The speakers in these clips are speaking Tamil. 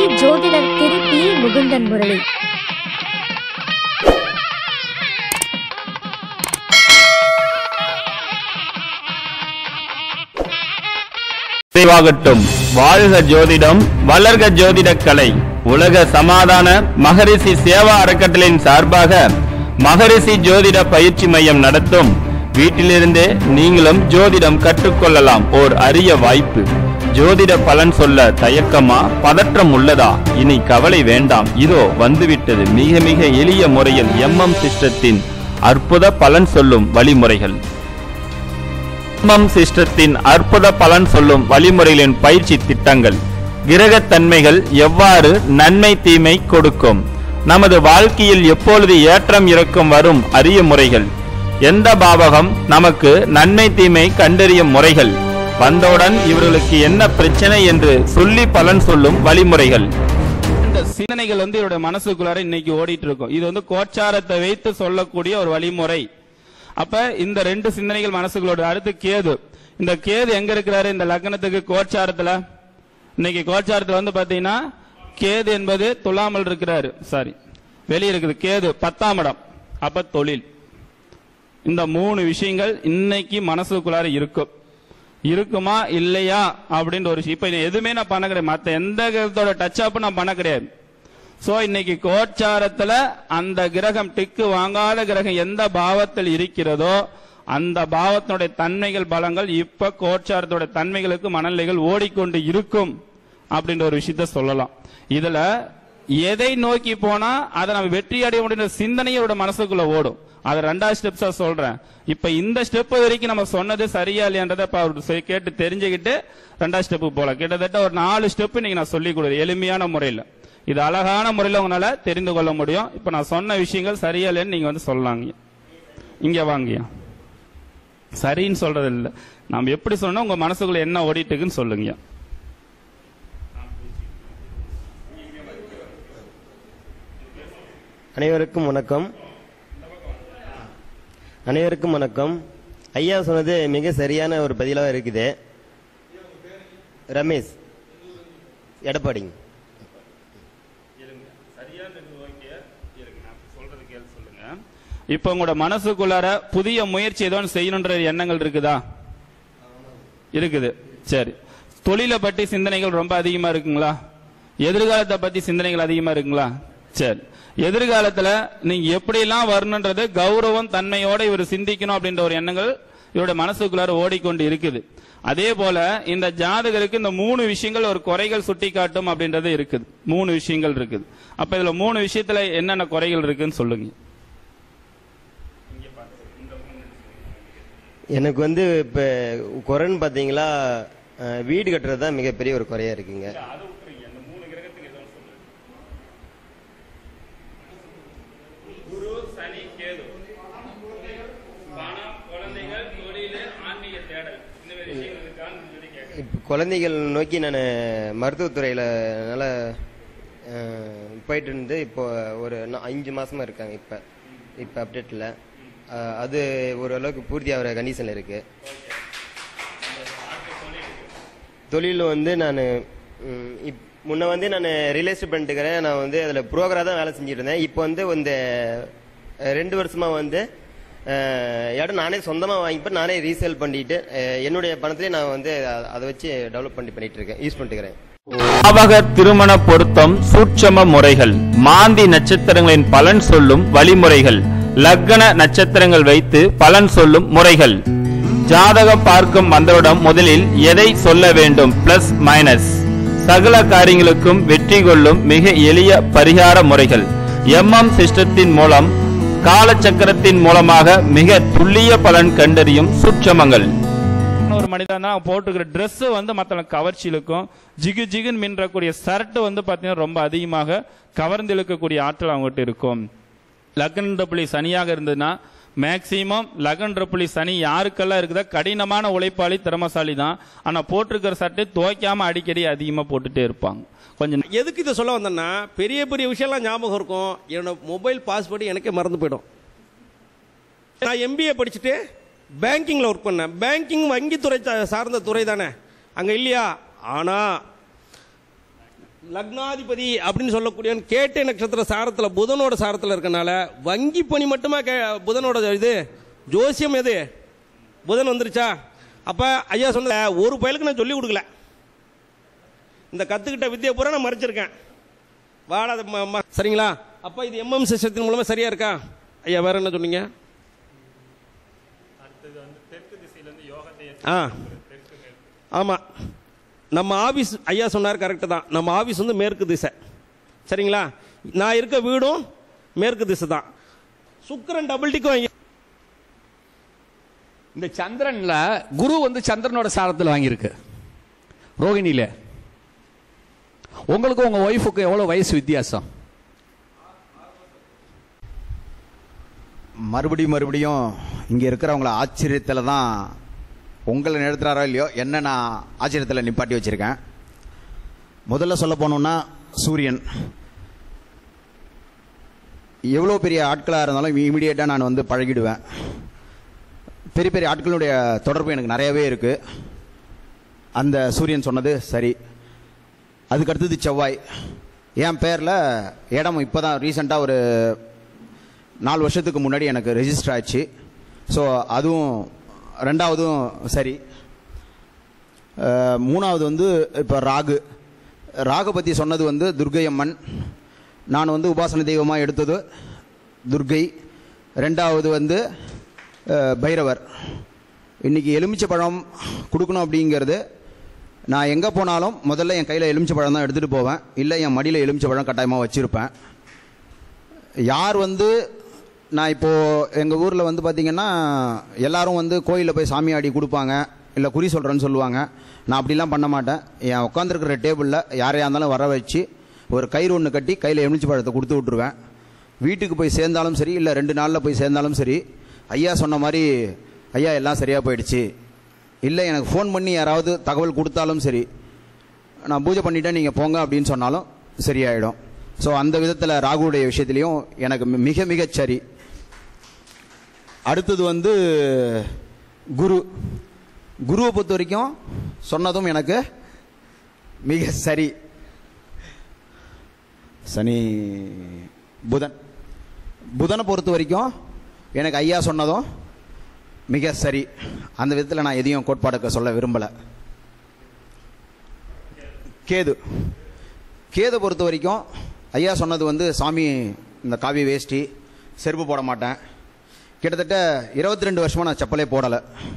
ஜோதிடர் திரு பி முகுந்தன் முரளி நிறைவாகட்டும் வாழ்க ஜோதிடம் வளர்க ஜோதிட கலை உலக சமாதான மகரிஷி சேவா அறக்கட்டளையின் சார்பாக மகரிஷி ஜோதிட பயிற்சி மையம் நடத்தும் வீட்டிலிருந்தே நீங்களும் ஜோதிடம் கற்றுக்கொள்ளலாம் ஓர் அரிய வாய்ப்பு ஜோதிட பலன் சொல்ல தயக்கமா பதற்றம் உள்ளதா இனி கவலை வேண்டாம் இதோ வந்துவிட்டது மிக மிக எளிய முறையில் எம்எம் சிஸ்டத்தின் அற்புத பலன் சொல்லும் வழிமுறைகள் எம்எம் சிஸ்டத்தின் அற்புத பலன் சொல்லும் வழிமுறைகளின் பயிற்சி திட்டங்கள் கிரகத் தன்மைகள் எவ்வாறு நன்மை தீமை கொடுக்கும் நமது வாழ்க்கையில் எப்பொழுது ஏற்றம் இறக்கம் வரும் அரிய முறைகள் எந்த பாவகம் நமக்கு நன்மை தீமை கண்டறியும் முறைகள் வந்தவுடன் இவர்களுக்கு என்ன பிரச்சனை என்று சொல்லி பலன் சொல்லும் வழிமுறைகள் இந்த சிந்தனைகள் வந்து இவருடைய மனசுக்குள்ளார இன்னைக்கு ஓடிட்டு இருக்கும் இது வந்து கோச்சாரத்தை வைத்து சொல்லக்கூடிய ஒரு வழிமுறை அப்ப இந்த ரெண்டு சிந்தனைகள் மனசுக்குள்ளோட அடுத்து கேது இந்த கேது எங்க இருக்கிறாரு இந்த லக்னத்துக்கு கோச்சாரத்துல இன்னைக்கு கோச்சாரத்துல வந்து பாத்தீங்கன்னா கேது என்பது துலாமல் இருக்கிறாரு சாரி வெளியே இருக்குது கேது பத்தாம் இடம் அப்ப தொழில் இந்த மூணு விஷயங்கள் இன்னைக்கு மனசுக்குள்ளார இருக்கும் இருக்குமா இல்லையா அப்படின்ற ஒரு விஷயம் இப்ப இது எதுவுமே நான் பண்ண கிடையாது மத்த எந்த கிரகத்தோட டச் அப் நான் பண்ண கிடையாது சோ இன்னைக்கு கோச்சாரத்துல அந்த கிரகம் டிக்கு வாங்காத கிரகம் எந்த பாவத்தில் இருக்கிறதோ அந்த பாவத்தினுடைய தன்மைகள் பலங்கள் இப்ப கோச்சாரத்தோட தன்மைகளுக்கு மனநிலைகள் ஓடிக்கொண்டு இருக்கும் அப்படின்ற ஒரு விஷயத்த சொல்லலாம் இதுல எதை நோக்கி போனா அதை நம்ம வெற்றி அடைய முடியுன்ற சிந்தனையோட மனசுக்குள்ள ஓடும் அதை ரெண்டாவது ஸ்டெப்ஸா சொல்றேன் இப்ப இந்த ஸ்டெப் வரைக்கும் நம்ம சொன்னது சரியா இல்லையான்றதை இப்ப அவர் சரி கேட்டு தெரிஞ்சுக்கிட்டு ரெண்டாவது ஸ்டெப்புக்கு போலாம் கிட்டத்தட்ட ஒரு நாலு ஸ்டெப் இன்னைக்கு நான் சொல்லி கொடுக்குறேன் எளிமையான முறையில இது அழகான முறையில உங்களால தெரிந்து கொள்ள முடியும் இப்ப நான் சொன்ன விஷயங்கள் சரியா இல்லைன்னு நீங்க வந்து சொல்லலாங்க இங்க வாங்கயா சரின்னு சொல்றது இல்ல நாம எப்படி சொன்னா உங்க மனசுக்குள்ள என்ன ஓடிட்டு இருக்குன்னு சொல்லுங்க அனைவருக்கும் வணக்கம் அனைவருக்கும் வணக்கம் ஐயா சொன்னது மிக சரியான ஒரு பதிலாக இருக்குது ரமேஷ் எடப்பாடிங்க இப்ப உங்களோட மனசுக்குள்ளார புதிய முயற்சி ஏதோ ஒண்ணு செய்யணுன்ற எண்ணங்கள் இருக்குதா இருக்குது சரி தொழிலை பற்றி சிந்தனைகள் ரொம்ப அதிகமா இருக்குங்களா எதிர்காலத்தை பத்தி சிந்தனைகள் அதிகமா இருக்குங்களா சரி எதிர்காலத்துல நீங்க எப்படியெல்லாம் வரணுன்றது கௌரவம் தன்மையோட இவர் சிந்திக்கணும் அப்படின்ற ஒரு எண்ணங்கள் இவருடைய மனசுக்குள்ளார ஓடிக்கொண்டு இருக்குது அதே போல இந்த ஜாதகருக்கு இந்த மூணு விஷயங்கள் ஒரு குறைகள் சுட்டி காட்டும் அப்படின்றது இருக்குது மூணு விஷயங்கள் இருக்குது அப்ப இதுல மூணு விஷயத்துல என்னென்ன குறைகள் இருக்குன்னு சொல்லுங்க எனக்கு வந்து இப்போ குறைன்னு பார்த்தீங்களா அஹ், வீடு கட்டுறது தான் மிகப்பெரிய ஒரு குறையா இருக்குங்க குரு சனி கேது பணம் குழந்தைகள் தொழில் ஆன்மீக தேடல் இந்த மாதிரி விஷயங்கள் இருக்கான்னு சொல்லி கேட்க இப்போ குழந்தைகள் நோக்கி நான் மருத்துவத்துறையில் நல்லா அஹ், போயிட்டு இருந்து இப்போ ஒரு நா- அஞ்சு மாசமா இருக்காங்க இப்போ இப்போ அப்டேட்டில் அது ஓரளவுக்கு பூர்த்தி ஆகிற கண்டிஷனில் இருக்கு தொழில் வந்து நான் முன்ன வந்து நான் ரியல் எஸ்டேட் பண்ணிட்டுக்கிறேன் நான் வந்து அதில் புரோக்கராக தான் வேலை செஞ்சுட்டு இருந்தேன் இப்போ வந்து இந்த அஹ், ரெண்டு வருஷமா வந்து அஹ், இடம் நானே சொந்தமாக வாங்கிப்பேன் நானே ரீசேல் பண்ணிட்டு அஹ், என்னுடைய பணத்திலே நான் வந்து அ- அதை வச்சு டெவலப் பண்ணி பண்ணிட்டு இருக்கேன் யூஸ் பண்ணிட்டுக்கிறேன் பாவக திருமண பொருத்தம் சூட்சம முறைகள் மாந்தி நட்சத்திரங்களின் பலன் சொல்லும் வழிமுறைகள் லக்ன நட்சத்திரங்கள் வைத்து பலன் சொல்லும் முறைகள் ஜாதகம் பார்க்கும் வந்தவுடன் முதலில் எதை சொல்ல வேண்டும் பிளஸ் மைனஸ் சகல காரியங்களுக்கும் வெற்றி கொள்ளும் மிக எளிய பரிகார முறைகள் எம்எம் சிஸ்டத்தின் மூலம் காலச்சக்கரத்தின் மூலமாக மிக துல்லிய பலன் கண்டறியும் சூட்சமங்கள் ஒரு மனிதன் தான் போட்டுக்கிற Dress வந்து மத்தவங்க கவர்ச்சி இழுக்கும் ஜிகு ஜிகுன்னு மின்றக்கூடிய சரட்டு வந்து பாத்தீங்கன்னா ரொம்ப அதிகமாக கவர்ந்து இழுக்கக்கூடிய ஆற்றல் அவங்ககிட்ட இருக்கும் லக்ன புள்ளி சனியாக இருந்ததுன்னா மேக்சிமம் லக்ன புள்ளி சனி யாருக்கெல்லாம் இருக்குதோ கடினமான உழைப்பாளி திறமசாலி தான் ஆனா போட்டிருக்கிற சட்டை துவைக்காம அடிக்கடி அதிகமா போட்டுட்டே இருப்பாங்க கொஞ்சம் எதுக்கு இதை சொல்ல வந்தேன்னா பெரிய பெரிய விஷயம்லாம் ஞாபகம் இருக்கும் என்னோட மொபைல் பாஸ்வேர்டு எனக்கே மறந்து போயிடும் நான் எம்பிஏ படிச்சுட்டு பேங்கிங்கில் ஒர்க் பண்ணேன் பேங்கிங் வங்கித்துறை சா- சார்ந்த துறை தானே அங்கே இல்லையா ஆனால் லக்னாதிபதி அப்படின்னு சொல்லக்கூடியவன் கேட்டை நட்சத்திர சாரத்தில் புதனோட சாரத்தில் இருக்கனால வங்கி பணி மட்டுமா கே புதனோட இது ஜோசியம் எது புதன் வந்துருச்சா அப்போ ஐயா சொன்ன ஒரு பயலுக்கு நான் சொல்லி கொடுக்கல இந்த கற்றுக்கிட்ட வித்தியை பூரா நான் மறைச்சிருக்கேன் வாடாத ம- ம- சரிங்களா அப்போ இது எம்எம் சிஸ்டத்தின் மூலமாக சரியா இருக்கா ஐயா வேற என்ன சொன்னீங்க ஆ ஆமாம் நம்ம ஆபீஸ் ஐயா சொன்னார் கரெக்டு தான் நம்ம ஆபீஸ் வந்து மேற்கு திசை சரிங்களா நான் இருக்க வீடும் மேற்கு திசை தான் சுக்கிரன் டபுள் டிக்கும் ஐயா இந்த சந்திரன்ல குரு வந்து சந்திரனோட சாரத்தில் வாங்கியிருக்கு ரோகிணியில உங்களுக்கு உங்க ஒய்ஃபுக்கு எவ்வளவு வயசு வித்தியாசம் மறுபடியும் மறுபடியும் இங்கே இருக்கிறவங்கள ஆச்சரியத்தில் தான் உங்களை நிறுத்துறாரோ இல்லையோ என்ன நான் ஆச்சரியத்தில் நிப்பாட்டி வச்சுருக்கேன் முதல்ல சொல்ல போனோம்னா சூரியன் எவ்வளோ பெரிய ஆட்களாக இருந்தாலும் இமீடியட்டாக நான் வந்து பழகிடுவேன் பெரிய பெரிய ஆட்களுடைய தொடர்பு எனக்கு நிறையவே இருக்குது அந்த சூரியன் சொன்னது சரி அதுக்கு அடுத்தது செவ்வாய் என் பேரில் இடம் இப்போ தான் ரீசெண்டாக ஒரு நாலு வருஷத்துக்கு முன்னாடி எனக்கு ரெஜிஸ்டர் ஆச்சு ஸோ அதுவும் ரெண்டாவதும் சரி அஹ், மூணாவது வந்து இப்போ ராகு ராகு பற்றி சொன்னது வந்து துர்கை அம்மன் நான் வந்து உபாசன தெய்வமாக எடுத்தது துர்கை ரெண்டாவது வந்து அஹ், பைரவர் இன்னைக்கு எலுமிச்சை பழம் கொடுக்கணும் அப்படிங்கிறது நான் எங்கே போனாலும் முதல்ல என் கையில் எலுமிச்சை பழம் தான் எடுத்துகிட்டு போவேன் இல்லை என் மடியில் எலுமிச்சை பழம் கட்டாயமாக வச்சுருப்பேன் யார் வந்து நான் இப்போது எங்கள் ஊரில் வந்து பார்த்திங்கன்னா எல்லாரும் வந்து கோயிலில் போய் சாமி ஆடி கொடுப்பாங்க இல்லை குறி சொல்கிறேன்னு சொல்லுவாங்க நான் அப்படிலாம் பண்ண மாட்டேன் என் உட்காந்துருக்கிற டேபிளில் யாரையா இருந்தாலும் வர வச்சு ஒரு கயிறு ஒன்று கட்டி கையில் எலுமிச்சை பழத்தை கொடுத்து விட்ருவேன் வீட்டுக்கு போய் சேர்ந்தாலும் சரி இல்லை ரெண்டு நாளில் போய் சேர்ந்தாலும் சரி ஐயா சொன்ன மாதிரி ஐயா எல்லாம் சரியாக போயிடுச்சு இல்லை எனக்கு ஃபோன் பண்ணி யாராவது தகவல் கொடுத்தாலும் சரி நான் பூஜை பண்ணிட்டேன் நீங்கள் போங்க அப்படின்னு சொன்னாலும் சரியாயிடும் ஸோ அந்த விதத்தில் ராகுடைய விஷயத்துலையும் எனக்கு மி- மிக மிகச் சரி அடுத்தது வந்து குரு குருவை பொறுத்த வரைக்கும் சொன்னதும் எனக்கு மிக சரி சனி புதன் புதனை பொறுத்த வரைக்கும் எனக்கு ஐயா சொன்னதும் மிக சரி அந்த விதத்தில் நான் எதையும் கோட்பாடுக்க சொல்ல விரும்பலை கேது கேது பொறுத்த வரைக்கும் ஐயா சொன்னது வந்து சாமி இந்த காவி வேஷ்டி செருப்பு போட மாட்டேன் கிட்டத்தட்ட இருபத்தி ரெண்டு வருஷமாக நான் செப்பலே போடலை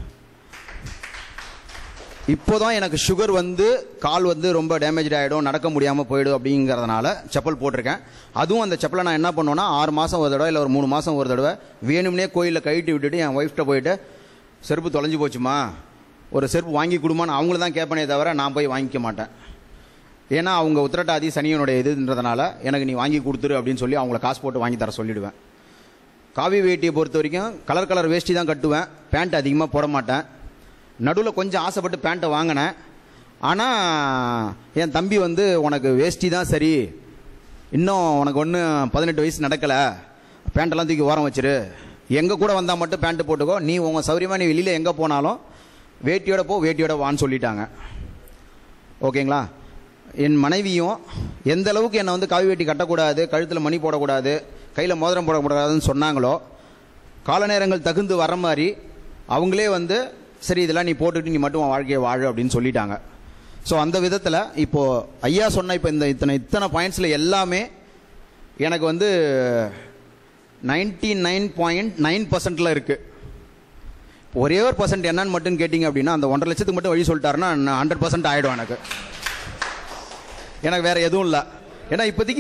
இப்போதான் எனக்கு சுகர் வந்து கால் வந்து ரொம்ப டேமேஜ் ஆகிடும் நடக்க முடியாமல் போயிடும் அப்படிங்கிறதுனால செப்பல் போட்டிருக்கேன் அதுவும் அந்த செப்பலை நான் என்ன பண்ணுவேன்னா ஆறு மாதம் ஒரு தடவை இல்லை ஒரு மூணு மாதம் ஒரு தடவை வேணும்னே கோயிலில் கழட்டி விட்டுட்டு என் ஒய்ஃப்ட்ட போயிட்டு செருப்பு தொலைஞ்சு போச்சுமா ஒரு செருப்பு வாங்கி கொடுமான்னு அவங்கள தான் கேட்பனே தவிர நான் போய் வாங்கிக்க மாட்டேன் ஏன்னா அவங்க உத்திரட்டாதி சனியனுடைய இதுன்றதுனால எனக்கு நீ வாங்கி கொடுத்துரு அப்படின்னு சொல்லி அவங்கள காசு போட்டு வாங்கி தர சொல்லிடுவேன் காவி வேட்டியை பொறுத்த வரைக்கும் கலர் கலர் வேஷ்டி தான் கட்டுவேன் பேண்ட் அதிகமாக போட மாட்டேன் நடுவில் கொஞ்சம் ஆசைப்பட்டு பேண்ட்டை வாங்கினேன் ஆனால் என் தம்பி வந்து உனக்கு வேஷ்டி தான் சரி இன்னும் உனக்கு ஒன்றும் பதினெட்டு வயசு நடக்கலை பேண்ட்டெல்லாம் தூக்கி ஓரம் வச்சிரு எங்கள் கூட வந்தால் மட்டும் பேண்ட்டு போட்டுக்கோ நீ உங்கள் சௌரியமாக நீ வெளியில் எங்கே போனாலும் வேட்டியோட போ வேட்டியோட வான்னு சொல்லிட்டாங்க ஓகேங்களா என் மனைவியும் எந்த அளவுக்கு என்னை வந்து காவி வேட்டி கட்டக்கூடாது கழுத்தில் மணி போடக்கூடாது கையில் மோதிரம் போடக்கூடாதுன்னு சொன்னாங்களோ கால நேரங்கள் தகுந்து வர மாதிரி அவங்களே வந்து சரி இதெல்லாம் நீ போட்டுட்டு நீ மட்டும் உன் வாழ்க்கையை வாழு அப்படின்னு சொல்லிட்டாங்க ஸோ அந்த விதத்தில் இப்போது ஐயா சொன்ன இப்போ இந்த இத்தனை இத்தனை பாயிண்ட்ஸில் எல்லாமே எனக்கு வந்து நைன்டி நைன் பாயிண்ட் நைன் பர்சன்டில் இருக்குது ஒரே ஒரு பர்சன்ட் என்னன்னு மட்டும் கேட்டிங்க அப்படின்னா அந்த ஒன்றரை லட்சத்துக்கு மட்டும் வழி சொல்லிட்டாருன்னா ஹண்ட்ரட் பர்சன்ட் ஆகிடும் எனக்கு எனக்கு வேற எதுவும் இல்லை ஏன்னா இப்போதைக்கு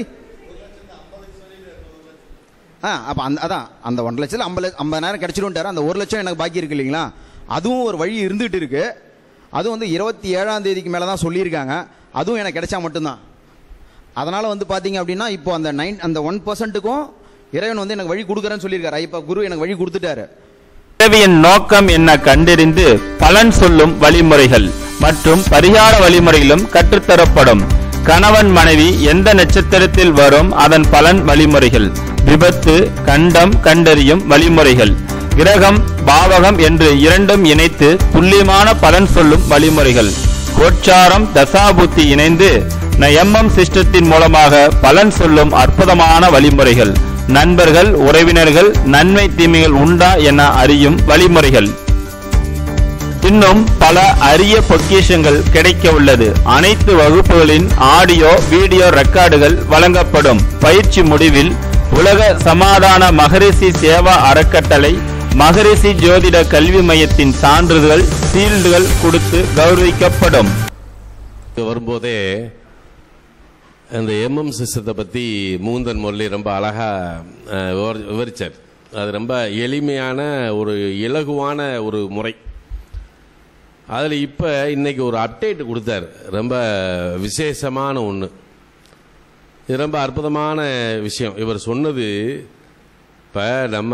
ஆ அப்போ அந்த அதான் அந்த ஒன்றரை லட்சத்தில் ஐம்பது லட்சம் ஐம்பதாயிரம் கிடச்சிடும்ட்டாரு அந்த ஒரு லட்சம் எனக்கு பாக்கி இருக்கு இல்லைங்களா அதுவும் ஒரு வழி இருந்துகிட்டு இருக்கு அதுவும் வந்து இருபத்தி ஏழாம் தேதிக்கு மேலே தான் சொல்லியிருக்காங்க அதுவும் எனக்கு கிடைச்சா மட்டும்தான் அதனால் வந்து பார்த்தீங்க அப்படின்னா இப்போ அந்த நைன் அந்த ஒன் பர்சன்ட்டுக்கும் இறைவன் வந்து எனக்கு வழி கொடுக்குறேன்னு சொல்லியிருக்காரு இப்போ குரு எனக்கு வழி கொடுத்துட்டாரு பிறவியின் நோக்கம் என்ன கண்டறிந்து பலன் சொல்லும் வழிமுறைகள் மற்றும் பரிகார வழிமுறைகளும் கற்றுத்தரப்படும் கணவன் மனைவி எந்த நட்சத்திரத்தில் வரும் அதன் பலன் வழிமுறைகள் விபத்து கண்டம் கண்டறியும் வழிமுறைகள் கிரகம் பாவகம் என்று இரண்டும் இணைத்து துல்லியமான பலன் சொல்லும் வழிமுறைகள் கோச்சாரம் தசாபுத்தி இணைந்து எம்எம் சிஸ்டத்தின் மூலமாக பலன் சொல்லும் அற்புதமான வழிமுறைகள் நண்பர்கள் உறவினர்கள் நன்மை தீமைகள் உண்டா என அறியும் வழிமுறைகள் இன்னும் பல அரிய பொக்கிஷங்கள் கிடைக்க உள்ளது அனைத்து வகுப்புகளின் ஆடியோ வீடியோ ரெக்கார்டுகள் வழங்கப்படும் பயிற்சி முடிவில் உலக சமாதான மகரிஷி சேவா அறக்கட்டளை மகரிஷி ஜோதிட கல்வி மையத்தின் சான்றிதழ் சீல்டுகள் கொடுத்து கௌரவிக்கப்படும் வரும்போதே அந்த எம்எம் சிஸ்டத்தை பற்றி மூந்தன் முரளி ரொம்ப அழகாக விவரிச்சார் அது ரொம்ப எளிமையான ஒரு இலகுவான ஒரு முறை அதில் இப்போ இன்னைக்கு ஒரு அப்டேட் கொடுத்தார் ரொம்ப விசேஷமான ஒன்று இது ரொம்ப அற்புதமான விஷயம் இவர் சொன்னது இப்போ நம்ம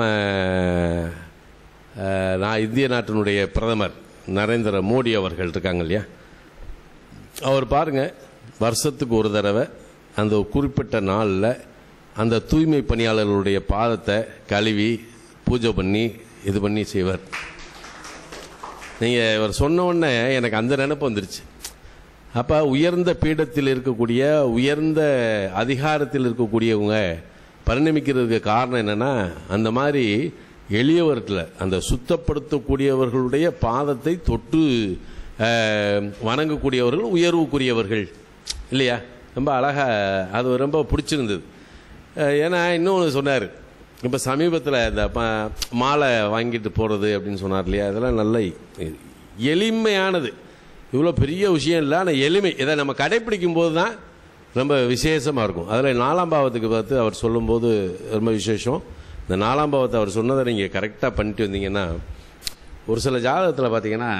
அஹ், நான் இந்திய நாட்டினுடைய பிரதமர் நரேந்திர மோடி அவர்கள் இருக்காங்க இல்லையா அவர் பாருங்க வருஷத்துக்கு ஒரு தடவை அந்த குறிப்பிட்ட நாளில் அந்த தூய்மை பணியாளர்களுடைய பாதத்தை கழுவி பூஜை பண்ணி இது பண்ணி செய்வார் நீங்கள் இவர் சொன்ன உடனே எனக்கு அந்த நினைப்பு வந்துருச்சு அப்போ உயர்ந்த பீடத்தில் இருக்கக்கூடிய உயர்ந்த அதிகாரத்தில் இருக்கக்கூடியவங்க பரிணமிக்கிறதுக்கு காரணம் என்னன்னா அந்த மாதிரி எளியவர்களை அந்த சுத்தப்படுத்தக்கூடியவர்களுடைய பாதத்தை தொட்டு அஹ், வணங்கக்கூடியவர்கள் உயர்வுக்குரியவர்கள் இல்லையா ரொம்ப அழகா அது ரொம்ப பிடிச்சிருந்தது அஹ், ஏன்னா இன்னொன்று சொன்னார் இப்போ சமீபத்தில் இந்த ப- மாலை வாங்கிட்டு போகிறது அப்படின்னு சொன்னார் இல்லையா அதெல்லாம் நல்ல எ- எளிமையானது இவ்வளோ பெரிய விஷயம் இல்லை ஆனால் எளிமை இதை நம்ம கடைப்பிடிக்கும் போது தான் ரொம்ப விசேஷமாக இருக்கும் அதில் நாலாம் பாவத்துக்கு பார்த்து அவர் சொல்லும்போது ரொம்ப விசேஷம் இந்த நாலாம் பாவத்தை அவர் சொன்னதை நீங்கள் கரெக்டாக பண்ணிட்டு வந்தீங்கன்னா ஒரு சில ஜாதகத்தில் பார்த்தீங்கன்னா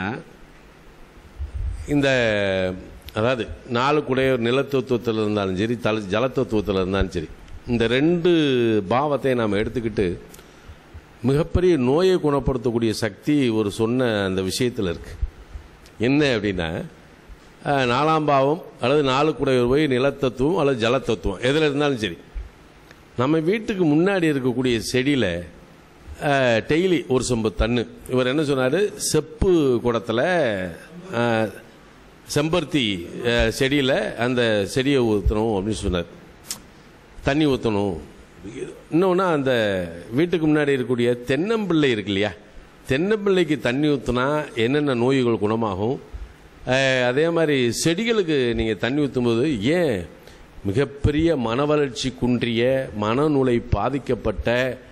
இந்த அதாவது நாலு குடையோர் நிலத்தத்துவத்தில் இருந்தாலும் சரி தல ஜலத்தத்துவத்தில் இருந்தாலும் சரி இந்த ரெண்டு பாவத்தை நாம் எடுத்துக்கிட்டு மிகப்பெரிய நோயை குணப்படுத்தக்கூடிய சக்தி ஒரு சொன்ன அந்த விஷயத்தில் இருக்கு என்ன அப்படின்னா அஹ், நாலாம் பாவம் அல்லது நாலு குடையோர் போய் நிலத்தத்துவம் அல்லது ஜலத்தத்துவம் எதில் இருந்தாலும் சரி நம்ம வீட்டுக்கு முன்னாடி இருக்கக்கூடிய செடியில் டெய்லி ஒரு சொம்பு தண்ணு இவர் என்ன சொன்னார் செப்பு குடத்தில் செம்பருத்தி செடியில் அந்த செடியை ஊற்றணும் அப்படின்னு சொன்னார் தண்ணி ஊற்றணும் இன்னொன்று அந்த வீட்டுக்கு முன்னாடி இருக்கக்கூடிய தென்னம்பிள்ளை இருக்கு இல்லையா தென்னம்பிள்ளைக்கு தண்ணி ஊற்றினா என்னென்ன நோய்கள் குணமாகும் அஹ், அதே மாதிரி செடிகளுக்கு நீங்கள் தண்ணி ஊற்றும்போது ஏன் மிகப்பெரிய மன வளர்ச்சி குன்றிய மனநூலை பாதிக்கப்பட்ட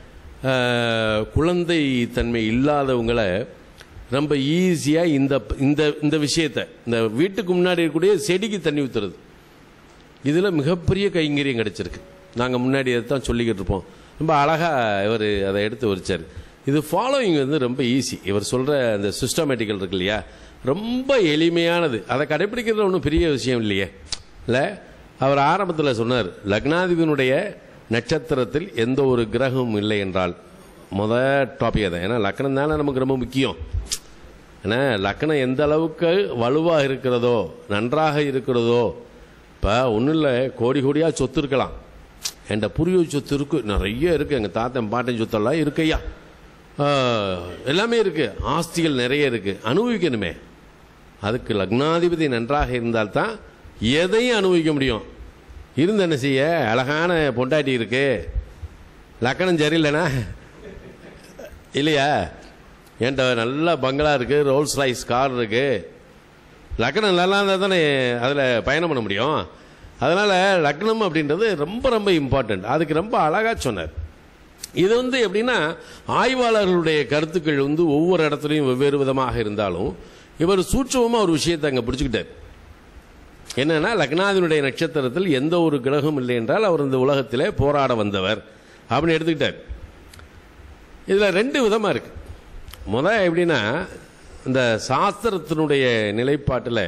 அஹ், குழந்தை தன்மை இல்லாதவங்களை ரொம்ப ஈஸியாக இந்த இந்த இந்த விஷயத்தை இந்த வீட்டுக்கு முன்னாடி இருக்கக்கூடிய செடிக்கு தண்ணி ஊற்றுறது இதில் மிகப்பெரிய கைங்கரியம் கிடைச்சிருக்கு நாங்கள் முன்னாடி அதை தான் சொல்லிக்கிட்டு இருப்போம் ரொம்ப அழகாக இவர் அதை எடுத்து வச்சார் இது ஃபாலோயிங் வந்து ரொம்ப ஈஸி இவர் சொல்கிற அந்த சிஸ்டமேட்டிக்கல் இருக்கு இல்லையா ரொம்ப எளிமையானது அதை கடைப்பிடிக்கிறது ஒன்றும் பெரிய விஷயம் இல்லையே இல்லை அவர் ஆரம்பத்தில் சொன்னார் லக்னாதிபதியினுடைய நட்சத்திரத்தில் எந்த ஒரு கிரகமும் இல்லை என்றால் முத டாபிக் தான் ஏன்னா லக்னம் தானே நமக்கு ரொம்ப முக்கியம் ஏன்னா லக்னம் எந்த அளவுக்கு வலுவாக இருக்கிறதோ நன்றாக இருக்கிறதோ இப்போ ஒன்றும் இல்லை கோடி கோடியாக சொத்து இருக்கலாம் என்கிட்ட புரிய சொத்து இருக்கு நிறைய இருக்கு எங்கள் தாத்தன் பாட்டன் சொத்தெல்லாம் இருக்கையா எல்லாமே இருக்கு ஆஸ்திகள் நிறைய இருக்கு அனுபவிக்கணுமே அதுக்கு லக்னாதிபதி நன்றாக இருந்தால்தான் எதையும் அனுபவிக்க முடியும் இருந்து என்ன செய்ய அழகான பொண்டாட்டி இருக்கு லக்கணம் சரியில்லைனா இல்லையா என்கிட்ட நல்ல பங்களா இருக்கு ரோல்ஸ் ரைஸ் கார் இருக்கு லக்னம் நல்லா இருந்தால் தானே அதில் பயணம் பண்ண முடியும் அதனால லக்னம் அப்படின்றது ரொம்ப ரொம்ப இம்பார்ட்டன்ட் அதுக்கு ரொம்ப அழகா சொன்னார் இது வந்து எப்படின்னா ஆய்வாளர்களுடைய கருத்துக்கள் வந்து ஒவ்வொரு இடத்துலையும் வெவ்வேறு விதமாக இருந்தாலும் இவர் சூட்சமாக ஒரு விஷயத்தை அங்கே பிடிச்சிக்கிட்டார் என்னன்னா லக்னாதினுடைய நட்சத்திரத்தில் எந்த ஒரு கிரகம் இல்லை என்றால் அவர் இந்த உலகத்திலே போராட வந்தவர் அப்படின்னு எடுத்துக்கிட்டார் இதில் ரெண்டு விதமாக இருக்கு முத எப்படின்னா இந்த சாஸ்திரத்தினுடைய நிலைப்பாட்டில்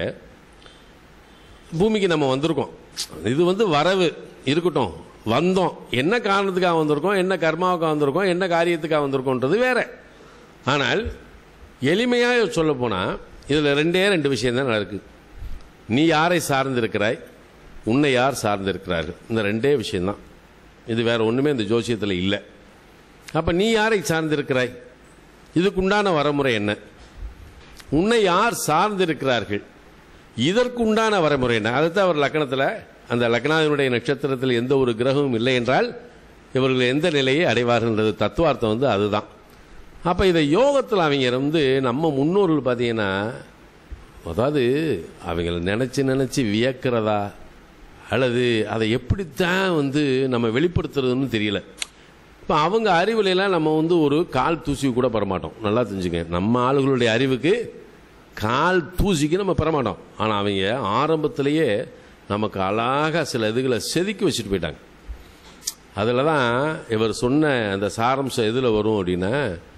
பூமிக்கு நம்ம வந்திருக்கோம் இது வந்து வரவு இருக்கட்டும் வந்தோம் என்ன காரணத்துக்காக வந்திருக்கோம் என்ன கர்மாவுக்காக வந்திருக்கோம் என்ன காரியத்துக்காக வந்திருக்கோன்றது வேற ஆனால் எளிமையாக சொல்ல போனால் இதில் ரெண்டே ரெண்டு விஷயம் தான் இருக்கு நீ யாரை சார்ந்திருக்கிறாய் உன்னை யார் சார்ந்திருக்கிறார்கள் இந்த ரெண்டே விஷயம்தான் இது வேற ஒன்றுமே இந்த ஜோசியத்தில் இல்லை அப்போ நீ யாரை சார்ந்திருக்கிறாய் இதுக்குண்டான வரமுறை என்ன உன்னை யார் சார்ந்திருக்கிறார்கள் இதற்குண்டான வரைமுறை என்ன அதுதான் அவர் லக்கணத்தில் அந்த லக்னாவினுடைய நட்சத்திரத்தில் எந்த ஒரு கிரகமும் இல்லை என்றால் இவர்கள் எந்த நிலையை அடைவார்கள்ன்றது தத்துவார்த்தம் வந்து அதுதான் அப்போ இதை யோகத்தில் அவங்க வந்து நம்ம முன்னோர்கள் பார்த்தீங்கன்னா அதாவது அவங்கள நினச்சி நினச்சி வியக்கிறதா அல்லது அதை எப்படித்தான் வந்து நம்ம வெளிப்படுத்துறதுன்னு தெரியல இப்போ அவங்க அறிவுலையெல்லாம் நம்ம வந்து ஒரு கால் தூசி கூட பெறமாட்டோம் நல்லா தெரிஞ்சுங்க நம்ம ஆளுகளுடைய அறிவுக்கு கால் தூசிக்கு நம்ம பெறமாட்டோம் ஆனால் அவங்க ஆரம்பத்திலேயே நமக்கு அழகாக சில இதுகளை செதுக்கி வச்சுட்டு போயிட்டாங்க அதில் தான் இவர் சொன்ன அந்த சாரம்சம் எதில் வரும் அப்படின்னா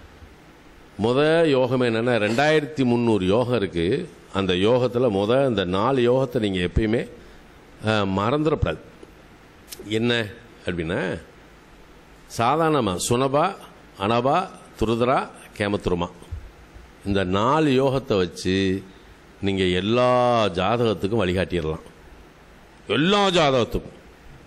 முத யோகம் என்னென்னா ரெண்டாயிரத்தி முந்நூறு யோகம் இருக்குது அந்த யோகத்தில் முத அந்த நாலு யோகத்தை நீங்கள் எப்பயுமே அஹ், மறந்துடக்கூடாது என்ன அப்படின்னா சாதாரணமாக சுனபா அனபா துருதரா கேமத்துருமா இந்த நாலு யோகத்தை வச்சு நீங்கள் எல்லா ஜாதகத்துக்கும் வழிகாட்டிடலாம் எல்லா ஜாதகத்துக்கும்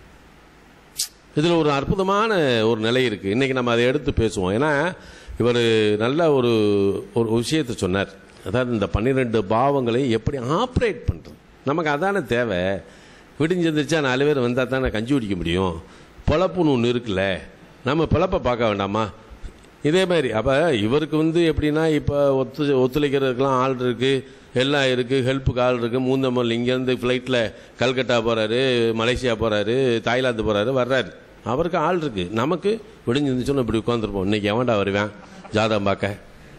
இதில் ஒரு அற்புதமான ஒரு நிலை இருக்குது இன்றைக்கி நம்ம அதை எடுத்து பேசுவோம் ஏன்னா இவர் நல்ல ஒரு ஒரு விஷயத்தை சொன்னார் அதாவது இந்த பன்னிரெண்டு பாவங்களை எப்படி ஆப்ரேட் பண்ணுறது நமக்கு அதானே தேவை விடிஞ்சிருந்துச்சா நாலு பேர் வந்தால் தானே கஞ்சி குடிக்க முடியும் பொழப்புன்னு ஒன்று இருக்குல்ல நம்ம பிழப்பை பார்க்க வேண்டாமா இதே மாதிரி அப்போ இவருக்கு வந்து எப்படின்னா இப்போ ஒத்து ஒத்துழைக்கிறதுக்கெலாம் ஆள் இருக்குது எல்லாம் இருக்குது ஹெல்ப்புக்கு ஆள் இருக்குது மூந்தமல் இங்கேருந்து ஃப்ளைட்டில் கல்கட்டா போகிறாரு மலேசியா போகிறாரு தாய்லாந்து போகிறாரு வர்றாரு அவருக்கு ஆள் இருக்குது நமக்கு விடிஞ்சிருந்துச்சோன்னு இப்படி உட்காந்துருப்போம் இன்னைக்கு எவன்டா வருவேன் ஜாதகம் பார்க்க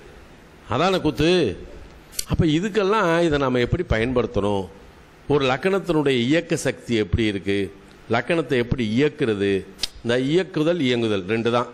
அதான குத்து அப்போ இதுக்கெல்லாம் இதை நாம் எப்படி பயன்படுத்தணும் ஒரு லக்கணத்தினுடைய இயக்க சக்தி எப்படி இருக்குது லக்கணத்தை எப்படி இயக்குறது இந்த இயக்குதல் இயங்குதல் ரெண்டு தான்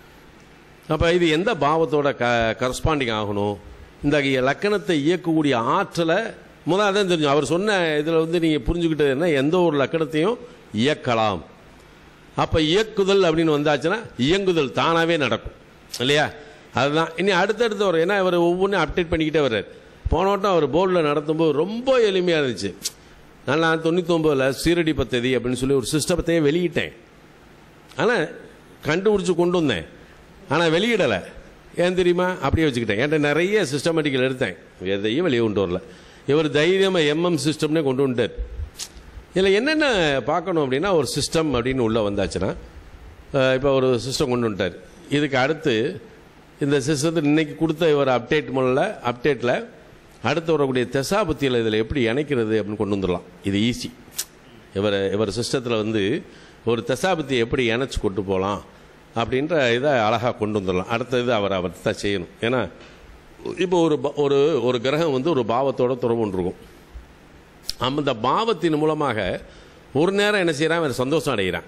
அப்போ இது எந்த பாவத்தோட க கரஸ்பாண்டிங் ஆகணும் இந்த லக்கணத்தை இயக்கக்கூடிய ஆற்றலை முதல்ல அதான் தெரியும் அவர் சொன்ன இதில் வந்து நீங்கள் புரிஞ்சுக்கிட்டது என்ன எந்த ஒரு லக்கணத்தையும் இயக்கலாம் அப்போ இயக்குதல் அப்படின்னு வந்தாச்சுன்னா இயங்குதல் தானாகவே நடக்கும் இல்லையா அதுதான் இனி அடுத்தடுத்து வரும் ஏன்னா இவர் ஒவ்வொன்றும் அப்டேட் பண்ணிக்கிட்டே வர்றார் போன வட்டம் அவர் போர்டில் நடத்தும்போது ரொம்ப எளிமையாக இருந்துச்சு நான் நான் தொண்ணூத்தொம்பதில் சீரடி பத்ததி அப்படின்னு சொல்லி ஒரு சிஸ்டத்தையே வெளியிட்டேன் ஆனால் கண்டுபிடிச்சி கொண்டு வந்தேன் ஆனால் வெளியிடலை ஏன் தெரியுமா அப்படியே வச்சுக்கிட்டேன் என்கிட்ட நிறைய சிஸ்டமேட்டிக்கல் எடுத்தேன் எதையும் வெளியே கொண்டு வரல இவர் தைரியமாக எம்எம் சிஸ்டம்னே கொண்டு வந்துட்டார் இதில் என்னென்ன பார்க்கணும் அப்படின்னா ஒரு சிஸ்டம் அப்படின்னு உள்ளே வந்தாச்சுன்னா இப்போ ஒரு சிஸ்டம் கொண்டு வந்துட்டார் இதுக்கு அடுத்து இந்த சிஸ்டத்தில் இன்னைக்கு கொடுத்த இவர் அப்டேட் மூலம் அப்டேட்டில் அடுத்து வரக்கூடிய தெசாபத்தியில் இதில் எப்படி இணைக்கிறது அப்படின்னு கொண்டு வந்துடலாம் இது ஈஸி இவர் இவர் சிஸ்டத்தில் வந்து ஒரு தசாபத்தியை எப்படி இணைச்சி கொண்டு போகலாம் அப்படின்ற இதை அழகாக கொண்டு வந்துடலாம் அடுத்தது அவர் அவர் தான் செய்யணும் ஏன்னா இப்போ ஒரு ப- ஒரு ஒரு கிரகம் வந்து ஒரு பாவத்தோட தொடர்பு இருக்கும் அந்த பாவத்தின் மூலமாக ஒரு நேரம் என்ன செய்கிறான் அவன் சந்தோஷம் அடைகிறான்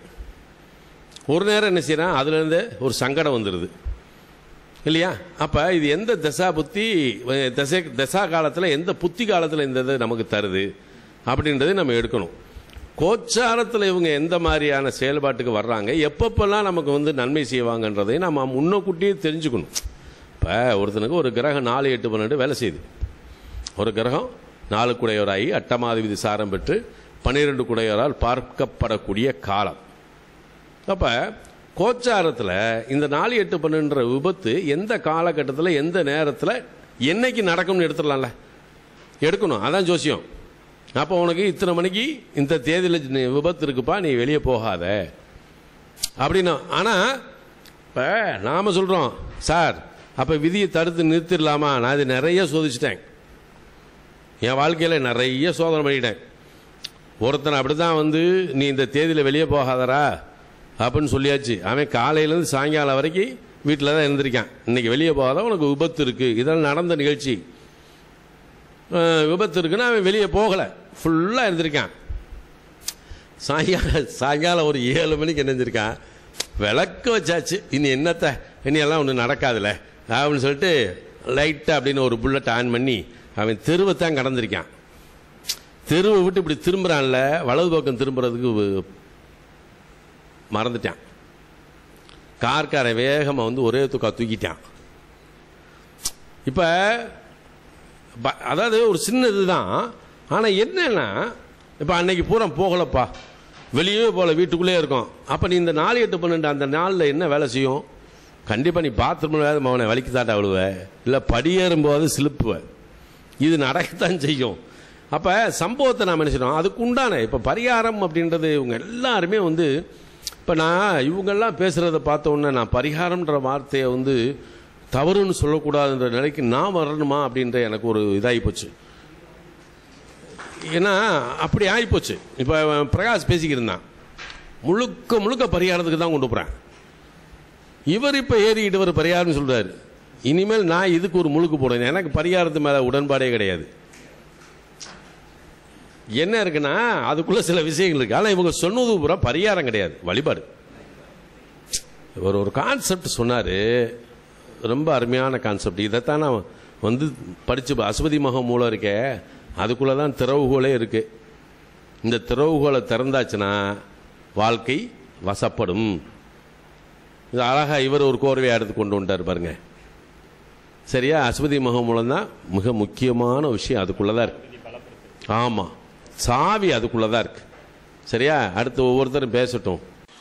ஒரு நேரம் என்ன செய்கிறான் அதுலேருந்து ஒரு சங்கடம் வந்துடுது இல்லையா அப்போ இது எந்த தசா புத்தி அஹ், தசை தசா காலத்தில் எந்த புத்தி காலத்தில் இந்த இது நமக்கு தருது அப்படின்றதை நம்ம எடுக்கணும் கோச்சாரத்தில் இவங்க எந்த மாதிரியான செயல்பாட்டுக்கு வர்றாங்க எப்பப்பெல்லாம் நமக்கு வந்து நன்மை செய்வாங்கன்றதை நம்ம முன்னக்கூட்டியே தெரிஞ்சுக்கணும் இப்போ ஒருத்தனுக்கு ஒரு கிரகம் நாலு எட்டு பன்னெண்டு வேலை செய்யுது ஒரு கிரகம் நாலு குடையோராகி அட்டமாதிபதி சாரம் பெற்று பன்னிரெண்டு குடையோரால் பார்க்கப்படக்கூடிய காலம் அப்போ கோச்சாரத்தில் இந்த நாலு எட்டு பன்னெண்டுன்ற விபத்து எந்த காலகட்டத்தில் எந்த நேரத்தில் என்னைக்கு நடக்கும்னு எடுத்துடலாம்ல எடுக்கணும் அதான் ஜோசியம் அப்போ உனக்கு இத்தனை மணிக்கு இந்த தேதியில் நீ விபத்து இருக்குப்பா நீ வெளியே போகாத அப்படின்னா ஆனால் இப்போ நாம் சொல்கிறோம் சார் அப்போ விதியை தடுத்து நிறுத்திடலாமா நான் இது நிறைய சோதிச்சிட்டேன் என் வாழ்க்கையில் நிறைய சோதனை பண்ணிட்டேன் ஒருத்தன் அப்படி தான் வந்து நீ இந்த தேதியில் வெளியே போகாதடா அப்படின்னு சொல்லியாச்சு அவன் காலையிலேருந்து சாயங்காலம் வரைக்கும் வீட்டில் தான் இருந்திருக்கான் இன்னைக்கு வெளியே போகாத உனக்கு விபத்து இருக்குது இதெல்லாம் நடந்த நிகழ்ச்சி அஹ், விபத்து இருக்குன்னா அவன் வெளியே போகலை ஃபுல்லாக இருந்திருக்கான் சாயங்காலம் சாயங்காலம் ஒரு ஏழு மணிக்கு என்னஞ்சிருக்கான் விளக்கு வச்சாச்சு இனி என்னத்த இனி எல்லாம் ஒன்றும் நடக்காதுல்ல அப்படின்னு சொல்லிட்டு லைட்டாக அப்படின்னு ஒரு புல்லட் ஆன் பண்ணி அவன் தெருவை தான் கடந்திருக்கான் தெருவை விட்டு இப்படி திரும்புறான்ல வலது பக்கம் திரும்புறதுக்கு வு- மறந்துட்டான் கார்காரன் வேகமாக வந்து ஒரே தூக்கா தூக்கிட்டான் இப்போ ப- அதாவது ஒரு சின்ன இதுதான் ஆனால் என்னன்னா இப்போ அன்னைக்கு பூரா போகலப்பா வெளியே போகல வீட்டுக்குள்ளே இருக்கோம் அப்போ நீ இந்த நாலு எட்டு பன்னெண்டு அந்த நாளில் என்ன வேலை செய்யும் கண்டிப்பாக நீ பாத்ரூம் அவனை வலிக்கு தாட்டா விழுவ இல்லை படியேறும்போது சிலுப்புவ இது நடக்கத்தான் செய்யும் அப்போ சம்பவத்தை நாம் என்ன செய்யணும் அதுக்கு உண்டான இப்போ பரிகாரம் அப்படின்றது இவங்க எல்லாருமே வந்து இப்போ நான் இவங்கெல்லாம் பேசுகிறத பார்த்த உடனே நான் பரிகாரம்ன்ற வார்த்தையை வந்து தவறுன்னு சொல்லக்கூடாதுன்ற நிலைக்கு நான் வரணுமா அப்படின்ற எனக்கு ஒரு இதாகி போச்சு ஏன்னா அப்படி ஆகிப்போச்சு இப்போ பிரகாஷ் பேசிக்கிட்டு இருந்தான் முழுக்க முழுக்க பரிகாரத்துக்கு தான் கொண்டு போகிறேன் இவர் இப்போ ஏறிக்கிட்டு ஒரு பரிகாரம்னு சொல்கிறாரு இனிமேல் நான் இதுக்கு ஒரு முழுக்கு போடுறேன் எனக்கு பரிகாரத்து மேலே உடன்பாடே கிடையாது என்ன இருக்குன்னா அதுக்குள்ள சில விஷயங்கள் இருக்கு ஆனால் இவங்க சொன்னது பூரா பரிகாரம் கிடையாது வழிபாடு இவர் ஒரு கான்செப்ட் சொன்னார் ரொம்ப அருமையான கான்செப்ட் இதைத்தான் நான் வந்து படித்து அஸ்வதி மகம் மூலம் இருக்கே அதுக்குள்ளே தான் திறவுகோலே இருக்கு இந்த திறவுகோலை திறந்தாச்சுன்னா வாழ்க்கை வசப்படும் இது அழகா இவர் ஒரு கோர்வையாக எடுத்து கொண்டு வந்துட்டார் பாருங்க சரியா அஸ்வதி மகம் மூலம் தான் மிக முக்கியமான விஷயம் அதுக்குள்ளே தான் இருக்கு ஆமாம் சாவி அதுக்குள்ளே தான் இருக்கு சரியா அடுத்து ஒவ்வொருத்தரும் பேசட்டும்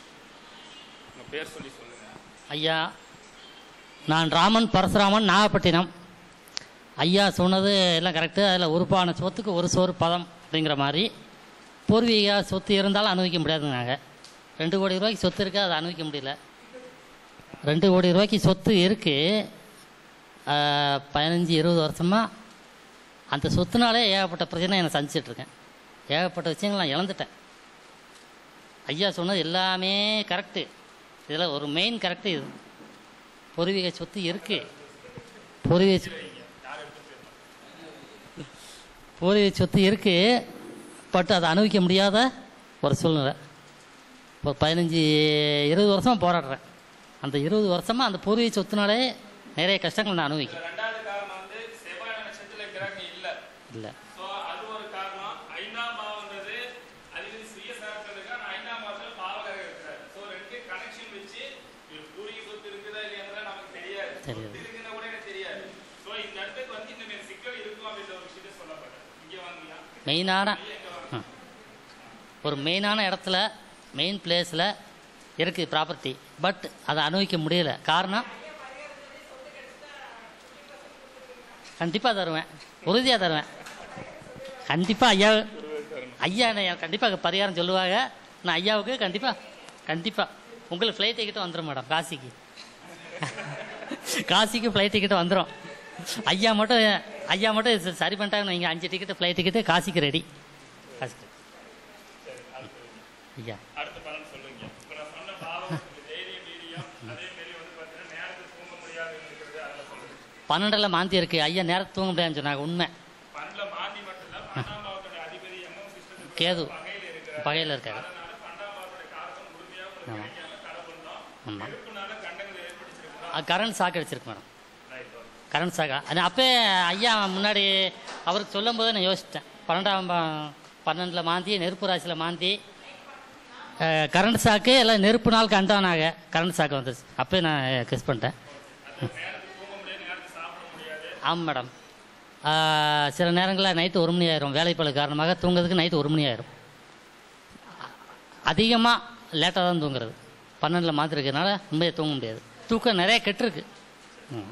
ஐயா நான் ராமன் பரசுராமன் நாகப்பட்டினம் ஐயா சொன்னது எல்லாம் கரெக்டு அதில் உறுப்பான சொத்துக்கு ஒரு சோறு பதம் அப்படிங்கிற மாதிரி பூர்வீக சொத்து இருந்தாலும் அனுபவிக்க முடியாதுங்க நாங்கள் ரெண்டு கோடி ரூபாய்க்கு சொத்து இருக்குது அதை அனுபவிக்க முடியல ரெண்டு கோடி ரூபாய்க்கு சொத்து இருக்குது பதினஞ்சு இருபது வருஷமாக அந்த சொத்துனாலே ஏகப்பட்ட பிரச்சனை என்னை சந்திச்சிட்ருக்கேன் ஏகப்பட்ட விஷயங்கள் நான் இழந்துட்டேன் ஐயா சொன்னது எல்லாமே கரெக்டு இதில் ஒரு மெயின் கரெக்டு இது பூர்வீக சொத்து இருக்கு பூர்வீக சொ- பூர்வீக சொத்து இருக்கு பட் அதை அனுபவிக்க முடியாத ஒரு சூழ்நிலை இப்போ பதினஞ்சு இருபது வருஷமா போராடுறேன் அந்த இருபது வருஷமா அந்த பூர்வீக சொத்துனாலே நிறைய கஷ்டங்கள் நான் அனுபவிக்கிறேன் ரெண்டாவது காரணம் வந்து செவ்வாய் நட்சத்திரத்துல கிரகம் இல்ல இல்லை சோ அது ஒரு காரணம் ஐந்தாம் பாவம்ன்றது அதிபதி சுய சாரத்துல இருக்கா ஆனா ஐந்தாம் பாவத்துல பாவகர் இருக்கிறார் சோ ரெண்டு கனெக்ஷன் வச்சு இது பூர்வீக சொத்து இருக்குதா இல்லையான்றத நமக்கு தெரியாது தெரியாது. சொத்து இருக்குன்னா கூட எனக்கு தெரியாது சோ இந்த இடத்துக்கு வந்து இந்த மாதிரி சிக்கல் இருக்கும் அப்படின்ற ஒரு விஷயத்தை சொல்லப்பட்டேன் இங்க வாங்கியா மெயினான ஆ. ஒரு மெயினான இடத்துல மெயின் பிளேஸில் இருக்குது ப்ராப்பர்ட்டி பட் அதை அனுபவிக்க முடியல காரணம் கண்டிப்பாக தருவேன் உறுதியாக தருவேன் கண்டிப்பாக ஐயா ஐயா என்னை கண்டிப்பாக பரிகாரம் சொல்லுவாங்க நான் ஐயாவுக்கு கண்டிப்பாக கண்டிப்பாக உங்களுக்கு ஃப்ளைட் டிக்கெட் வந்துடும் மேடம் காசிக்கு காசிக்கு ஃப்ளைட் டிக்கெட் வந்துடும் ஐயா மட்டும் ஐயா மட்டும் ச- சரி பண்ணிட்டாங்க நீங்கள் அஞ்சு டிக்கெட்டு ஃப்ளைட் டிக்கெட்டு காசிக்கு ரெடி காசிக்கு ஐயா அடுத்த பலன் சொல்லுங்க இப்ப நான் சொன்ன பாவம் தைரியம் வீரியம் அதே மாதிரி வந்து பாத்தீங்கன்னா நேரத்துக்கு தூங்க முடியாது இருக்கிறது அதெல்லாம் சொல்லுங்க பன்னெண்டில் மாந்தி இருக்கு ஐயா நேரத்தை தூங்க முடியாதுன்னு சொன்னாங்க உண்மை பண்ல மாந்தி மட்டும் இல்ல பன்னெண்டாம் பாவத்தோட அதிபதி எம்எம் சிஸ்டத்துக்கு கேது வகையில் இருக்கிற பகையில் இருக்காரு அதனால பன்னெண்டாம் பாவத்தோட காரகம் முழுமையா உங்களுக்கு ஆமாம் கிடைக்காம தடை பண்ணோம் ஆமாம் நெருப்புனால கண்டங்கள் ஏற்படுத்திருக்கோம் கரண்ட் சாக்கு அடிச்சிருக்கு மேடம் கரண்ட் சாக்கா அது அப்போ ஐயா முன்னாடி அவருக்கு சொல்லும்போது நான் யோசிச்சிட்டேன் பன்னெண்டாம் பா- பன்னெண்டில் மாந்தி நெருப்பு ராசியில் மாந்தி அஹ், கரண்ட் சாக்கு எல்லாம் நெருப்பு நாள் கண்டானாக கரண்ட் சாக்கு வந்துருச்சு அப்போ நான் கிஸ் பண்ணிட்டேன் ஆமாம் மேடம் அஹ், சில நேரங்களில் நைட்டு ஒரு மணி ஆயிரும் வேலைப்பளு காரணமாக தூங்குறதுக்கு நைட்டு ஒரு மணி ஆயிரும் அதிகமாக லேட்டாக தான் தூங்குறது பன்னெண்டில் மாத்திருக்கிறதுனால உண்மையை தூங்க முடியாது தூக்கம் நிறைய கெட்டிருக்கு ம்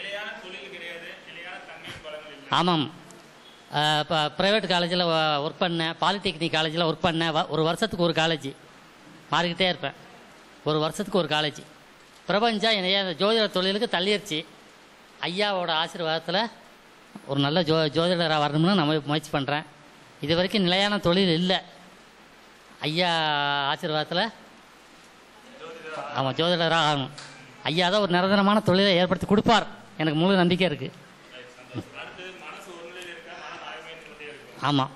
ஆமாம் இப்போ ப்ரைவேட் காலேஜில் ஒர்க் பண்ணேன் பாலிடெக்னிக் காலேஜில் ஒர்க் பண்ணேன் வ- ஒரு வருஷத்துக்கு ஒரு காலேஜ் மாறிக்கிட்டே இருப்பேன் ஒரு வருஷத்துக்கு ஒரு காலேஜ் பிரபஞ்சம் என்னைய அந்த ஜோதிட தொழிலுக்கு தள்ளிடுச்சு ஐயாவோட ஆசீர்வாதத்தில் ஒரு நல்ல ஜோ ஜோதிடராக வரணும்னு நான் முய- முயற்சி பண்ணுறேன் இது வரைக்கும் நிலையான தொழில் இல்லை ஐயா ஆசீர்வாதத்தில் ஆமாம் ஜோதிடராக ஆகணும் ஐயா தான் ஒரு நிரந்தரமான தொழிலை ஏற்படுத்தி கொடுப்பார் எனக்கு முழு நம்பிக்கை இருக்குது ஆமாம்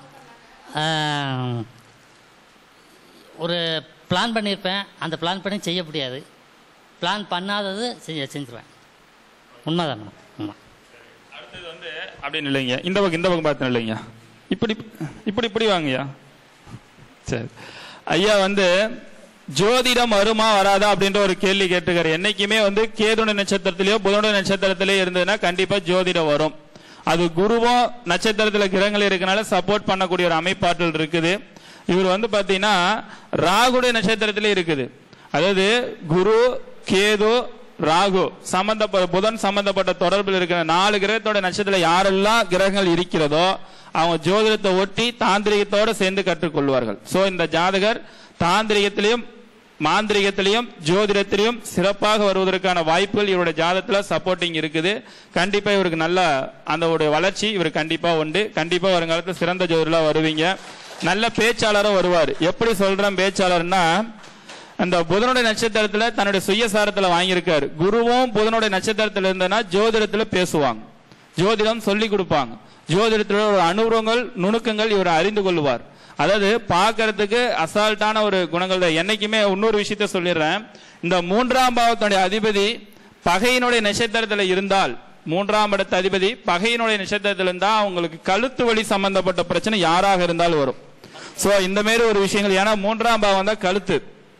ஒரு பிளான் பண்ணியிருப்பேன் அந்த பிளான் பண்ணி செய்ய முடியாது பிளான் பண்ணாதது செஞ்சு செஞ்சுருவேன் உண்மைதான் மேடம் உண்மை அடுத்தது வந்து அப்படின்னு இல்லைங்க இந்த பக்கம் இந்த பக்கம் பார்த்தேன் இல்லைங்க இப்படி இப்படி இப்படி வாங்கய்யா சரி ஐயா வந்து ஜோதிடம் வருமா வராதா அப்படின்ற ஒரு கேள்வி கேட்டுக்காரு என்னைக்குமே வந்து கேதுன நட்சத்திரத்திலேயோ புதனுடைய நட்சத்திரத்திலேயோ இருந்ததுன்னா கண்டிப்பா ஜோதிடம் வரும் அது குருவும் நட்சத்திரத்துல கிரகங்கள் இருக்கனால சப்போர்ட் பண்ணக்கூடிய ஒரு அமைப்பாற்றல் இருக்குது இவர் வந்து பாத்தீங்கன்னா ராகுடைய நட்சத்திரத்திலே இருக்குது அதாவது குரு கேது ராகு சம்பந்தப்பட்ட புதன் சம்பந்தப்பட்ட தொடர்பில் இருக்கிற நாலு கிரகத்தோட நட்சத்திரத்துல யாரெல்லாம் கிரகங்கள் இருக்கிறதோ அவங்க ஜோதிடத்தை ஒட்டி தாந்திரிகத்தோட சேர்ந்து கற்றுக்கொள்வார்கள் சோ இந்த ஜாதகர் தாந்திரிகத்திலையும் மாந்திரிகத்திலையும் ஜோதிடத்திலையும் சிறப்பாக வருவதற்கான வாய்ப்புகள் இவருடைய ஜாதகத்துல சப்போர்ட்டிங் இருக்குது கண்டிப்பா இவருக்கு நல்ல அந்த ஒரு வளர்ச்சி இவர் கண்டிப்பா உண்டு கண்டிப்பா வருங்காலத்துல சிறந்த ஜோதிடலா வருவீங்க நல்ல பேச்சாளரும் வருவார் எப்படி சொல்றேன் பேச்சாளர்னா அந்த புதனுடைய நட்சத்திரத்துல தன்னுடைய சுயசாரத்துல வாங்கியிருக்காரு குருவும் புதனுடைய நட்சத்திரத்துல இருந்தனா ஜோதிடத்துல பேசுவாங்க ஜோதிடம் சொல்லி கொடுப்பாங்க ஜோதிடத்துல ஒரு அனுபவங்கள் நுணுக்கங்கள் இவர் அறிந்து கொள்வார் அதாவது பார்க்கறதுக்கு அசால்ட்டான ஒரு குணங்கள் தான் என்னைக்குமே இன்னொரு விஷயத்த சொல்லிடுறேன் இந்த மூன்றாம் பாவத்துடைய அதிபதி பகையினுடைய நட்சத்திரத்துல இருந்தால் மூன்றாம் இடத்து அதிபதி பகையினுடைய நட்சத்திரத்துல இருந்தா அவங்களுக்கு கழுத்து வலி சம்பந்தப்பட்ட பிரச்சனை யாராக இருந்தாலும் வரும் சோ இந்த மாதிரி ஒரு விஷயங்கள் ஏன்னா மூன்றாம் பாவம் தான் கழுத்து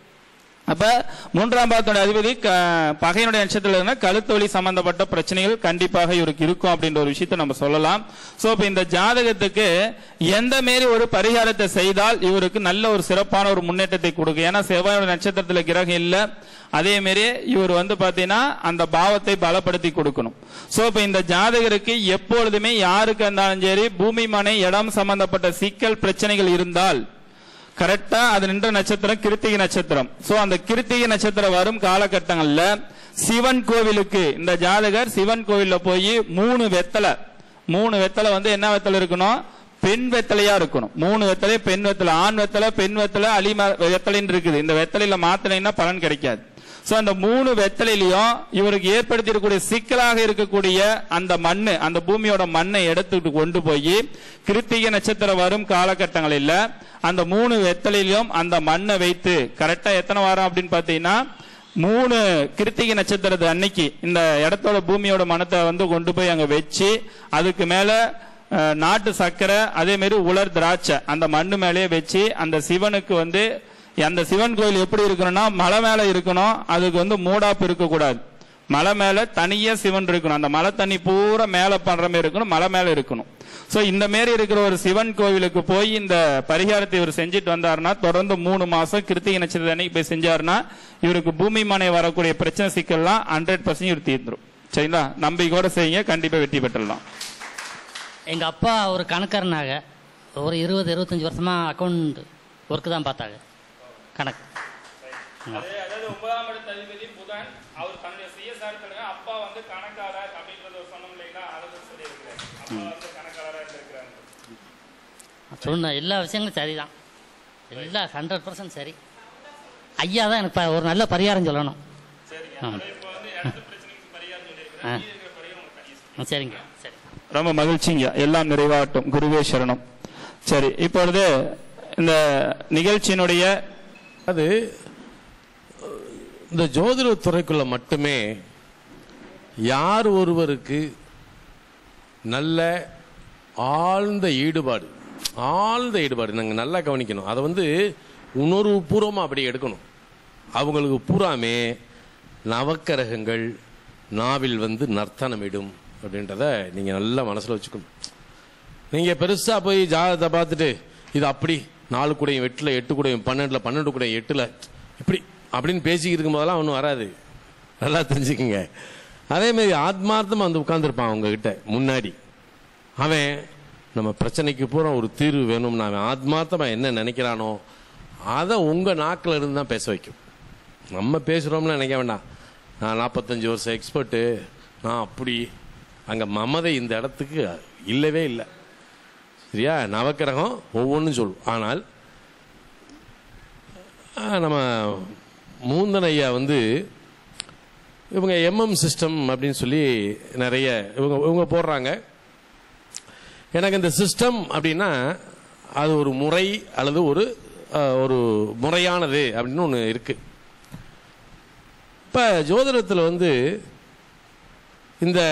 அப்ப மூன்றாம் பாவத்தோட அதிபதி க- பகையினுடைய நட்சத்திரத்துல இருந்தா கழுத்து வலி சம்பந்தப்பட்ட பிரச்சனைகள் கண்டிப்பாக இவருக்கு இருக்கும் அப்படின்ற ஒரு விஷயத்தை நம்ம சொல்லலாம் சோ இப்ப இந்த ஜாதகத்துக்கு எந்த மாரி ஒரு பரிகாரத்தை செய்தால் இவருக்கு நல்ல ஒரு சிறப்பான ஒரு முன்னேற்றத்தை கொடுக்கும் ஏன்னா செவ்வாயோட நட்சத்திரத்துல கிரகம் இல்ல அதே மாரி இவர் வந்து பாத்தீங்கன்னா அந்த பாவத்தை பலப்படுத்தி கொடுக்கணும் சோ இப்ப இந்த ஜாதகருக்கு எப்பொழுதுமே யாருக்கு இருந்தாலும் சரி பூமி மனை இடம் சம்பந்தப்பட்ட சிக்கல் பிரச்சனைகள் இருந்தால் கரெக்டா அது நின்ற நட்சத்திரம் கிருத்திகை நட்சத்திரம் சோ அந்த கிருத்திகை நட்சத்திரம் வரும் காலகட்டங்கள்ல சிவன் கோவிலுக்கு இந்த ஜாதகர் சிவன் கோவில்ல போய் மூணு வெத்தலை மூணு வெத்தலை வந்து என்ன வெத்தலை இருக்கணும் பெண் வெத்தலையா இருக்கணும் மூணு வெத்தலை பெண் வெத்தலை ஆண் வெத்தலை பெண் வெத்தலை அலிமா வெத்தலைன்னு இருக்குது இந்த வெத்தலையில மாத்தினா பலன் கிடைக்காது சோ அந்த மூணு வெத்தலையிலையும் இவருக்கு ஏற்படுத்தியிருக்கக்கூடிய சிக்கலாக இருக்கக்கூடிய அந்த மண்ணு அந்த பூமியோட மண்ணை எடுத்துட்டு கொண்டு போய் கிருத்திகை நட்சத்திரம் வரும் காலகட்டங்களில் அந்த மூணு வெத்தலையிலும் அந்த மண்ணை வைத்து கரெக்டா எத்தனை வாரம் அப்படின்னு பாத்தீங்கன்னா மூணு கிருத்திகை நட்சத்திரத்து அன்னைக்கு இந்த இடத்தோட பூமியோட மனத்தை வந்து கொண்டு போய் அங்க வச்சு அதுக்கு மேல அஹ், நாட்டு சர்க்கரை அதே மாதிரி உலர் திராட்சை அந்த மண்ணு மேலேயே வச்சு அந்த சிவனுக்கு வந்து அந்த சிவன் கோயில் எப்படி இருக்கணும்னா மலை மேல இருக்கணும் அதுக்கு வந்து மூடாப்பு இருக்கக்கூடாது மலை மேல தனியா சிவன் இருக்கணும் அந்த மலை தண்ணி பூரா மேல பண்ற மாதிரி இருக்கணும் மலை மேல இருக்கணும் சோ இந்த மாதிரி இருக்கிற ஒரு சிவன் கோவிலுக்கு போய் இந்த பரிகாரத்தை இவர் செஞ்சுட்டு வந்தாருன்னா தொடர்ந்து மூணு மாசம் கிருத்திகை நட்சத்திரம் அன்னைக்கு போய் செஞ்சாருன்னா இவருக்கு பூமி மனை வரக்கூடிய பிரச்சனை சிக்கல்லாம் ஹண்ட்ரட் பர்சன்ட் இவர் தீர்ந்துரும் சரிங்களா நம்பிக்கையோட செய்யுங்க கண்டிப்பா வெற்றி பெற்றலாம் எங்க அப்பா ஒரு கணக்காரனாக ஒரு இருபது இருபத்தஞ்சி வருஷமா அக்கௌண்ட் ஒர்க்கு தான் பார்த்தாங்க கணக்கு அதாவது ஒன்பதாம் இடத்து அதிபதி புதன் அவர் தன்னுடைய சுயசாரத்துல அப்பா வந்து கணக்காளர் அப்படின்றத சொன்னோம் இல்லைங்களா அதை சொல்லியிருக்கிறார் அப்பா வந்து கணக்காளராக இருந்திருக்கிறாங்க சொன்ன எல்லா விஷயங்களும் சரிதான் எல்லாம் ஹண்ட்ரட் பர்சன்ட் சரி ஐயா தான் எனக்கு ப- ஒரு நல்ல பரிகாரம் சொல்லணும் ஆமாம் ஆ ஆ, சரிங்க சரி ரொம்ப மகிழ்ச்சிங்க எல்லாம் நிறைவாகட்டும் குருவே சரணம் சரி இப்பொழுது இந்த நிகழ்ச்சியினுடைய அது இந்த ஜோதிட துறைக்குள்ள மட்டுமே யார் ஒருவருக்கு நல்ல ஆழ்ந்த ஈடுபாடு ஆழ்ந்த ஈடுபாடு நாங்கள் நல்லா கவனிக்கணும் அதை வந்து உணர்வு பூர்வமாக அப்படி எடுக்கணும் அவங்களுக்கு பூராமே நவக்கரகங்கள் நாவில் வந்து நர்த்தனமிடும் அப்படின்றத நீங்கள் நல்லா மனசில் வச்சுக்கணும் நீங்கள் பெருசாக போய் ஜாதகத்தை பார்த்துட்டு இது அப்படி நாலு கூடையும் எட்டில் எட்டு கூடையும் பன்னெண்டில் பன்னெண்டு கூடையும் எட்டில் இப்படி அப்படின்னு பேசிக்கிட்டு இருக்கும் போதெல்லாம் ஒன்றும் வராது நல்லா தெரிஞ்சுக்குங்க அதே மாதிரி ஆத்மார்த்தமாக வந்து உட்காந்துருப்பான் அவங்க கிட்ட முன்னாடி அவன் நம்ம பிரச்சனைக்கு பூரா ஒரு தீர்வு வேணும்னு அவன் ஆத்மார்த்தமாக என்ன நினைக்கிறானோ அதை உங்கள் நாக்கில் இருந்து தான் பேச வைக்கும் நம்ம பேசுகிறோம்னு நினைக்க வேண்டாம் நான் நாற்பத்தஞ்சு வருஷம் எக்ஸ்பர்ட்டு நான் அப்படி அங்கே மமதை இந்த இடத்துக்கு இல்லவே இல்லை சரியா நவக்கிரகம் ஒவ்வொன்றும் சொல்லும் ஆனால் ஆ, நம்ம மூந்தன் ஐயா வந்து இவங்க எம்எம் சிஸ்டம் அப்படின்னு சொல்லி நிறைய இவங்க இவங்க போடுறாங்க எனக்கு இந்த சிஸ்டம் அப்படின்னா அது ஒரு முறை அல்லது ஒரு ஆ, ஒரு முறையானது அப்படின்னு ஒன்று இருக்கு இப்போ ஜோதிடத்தில் வந்து இந்த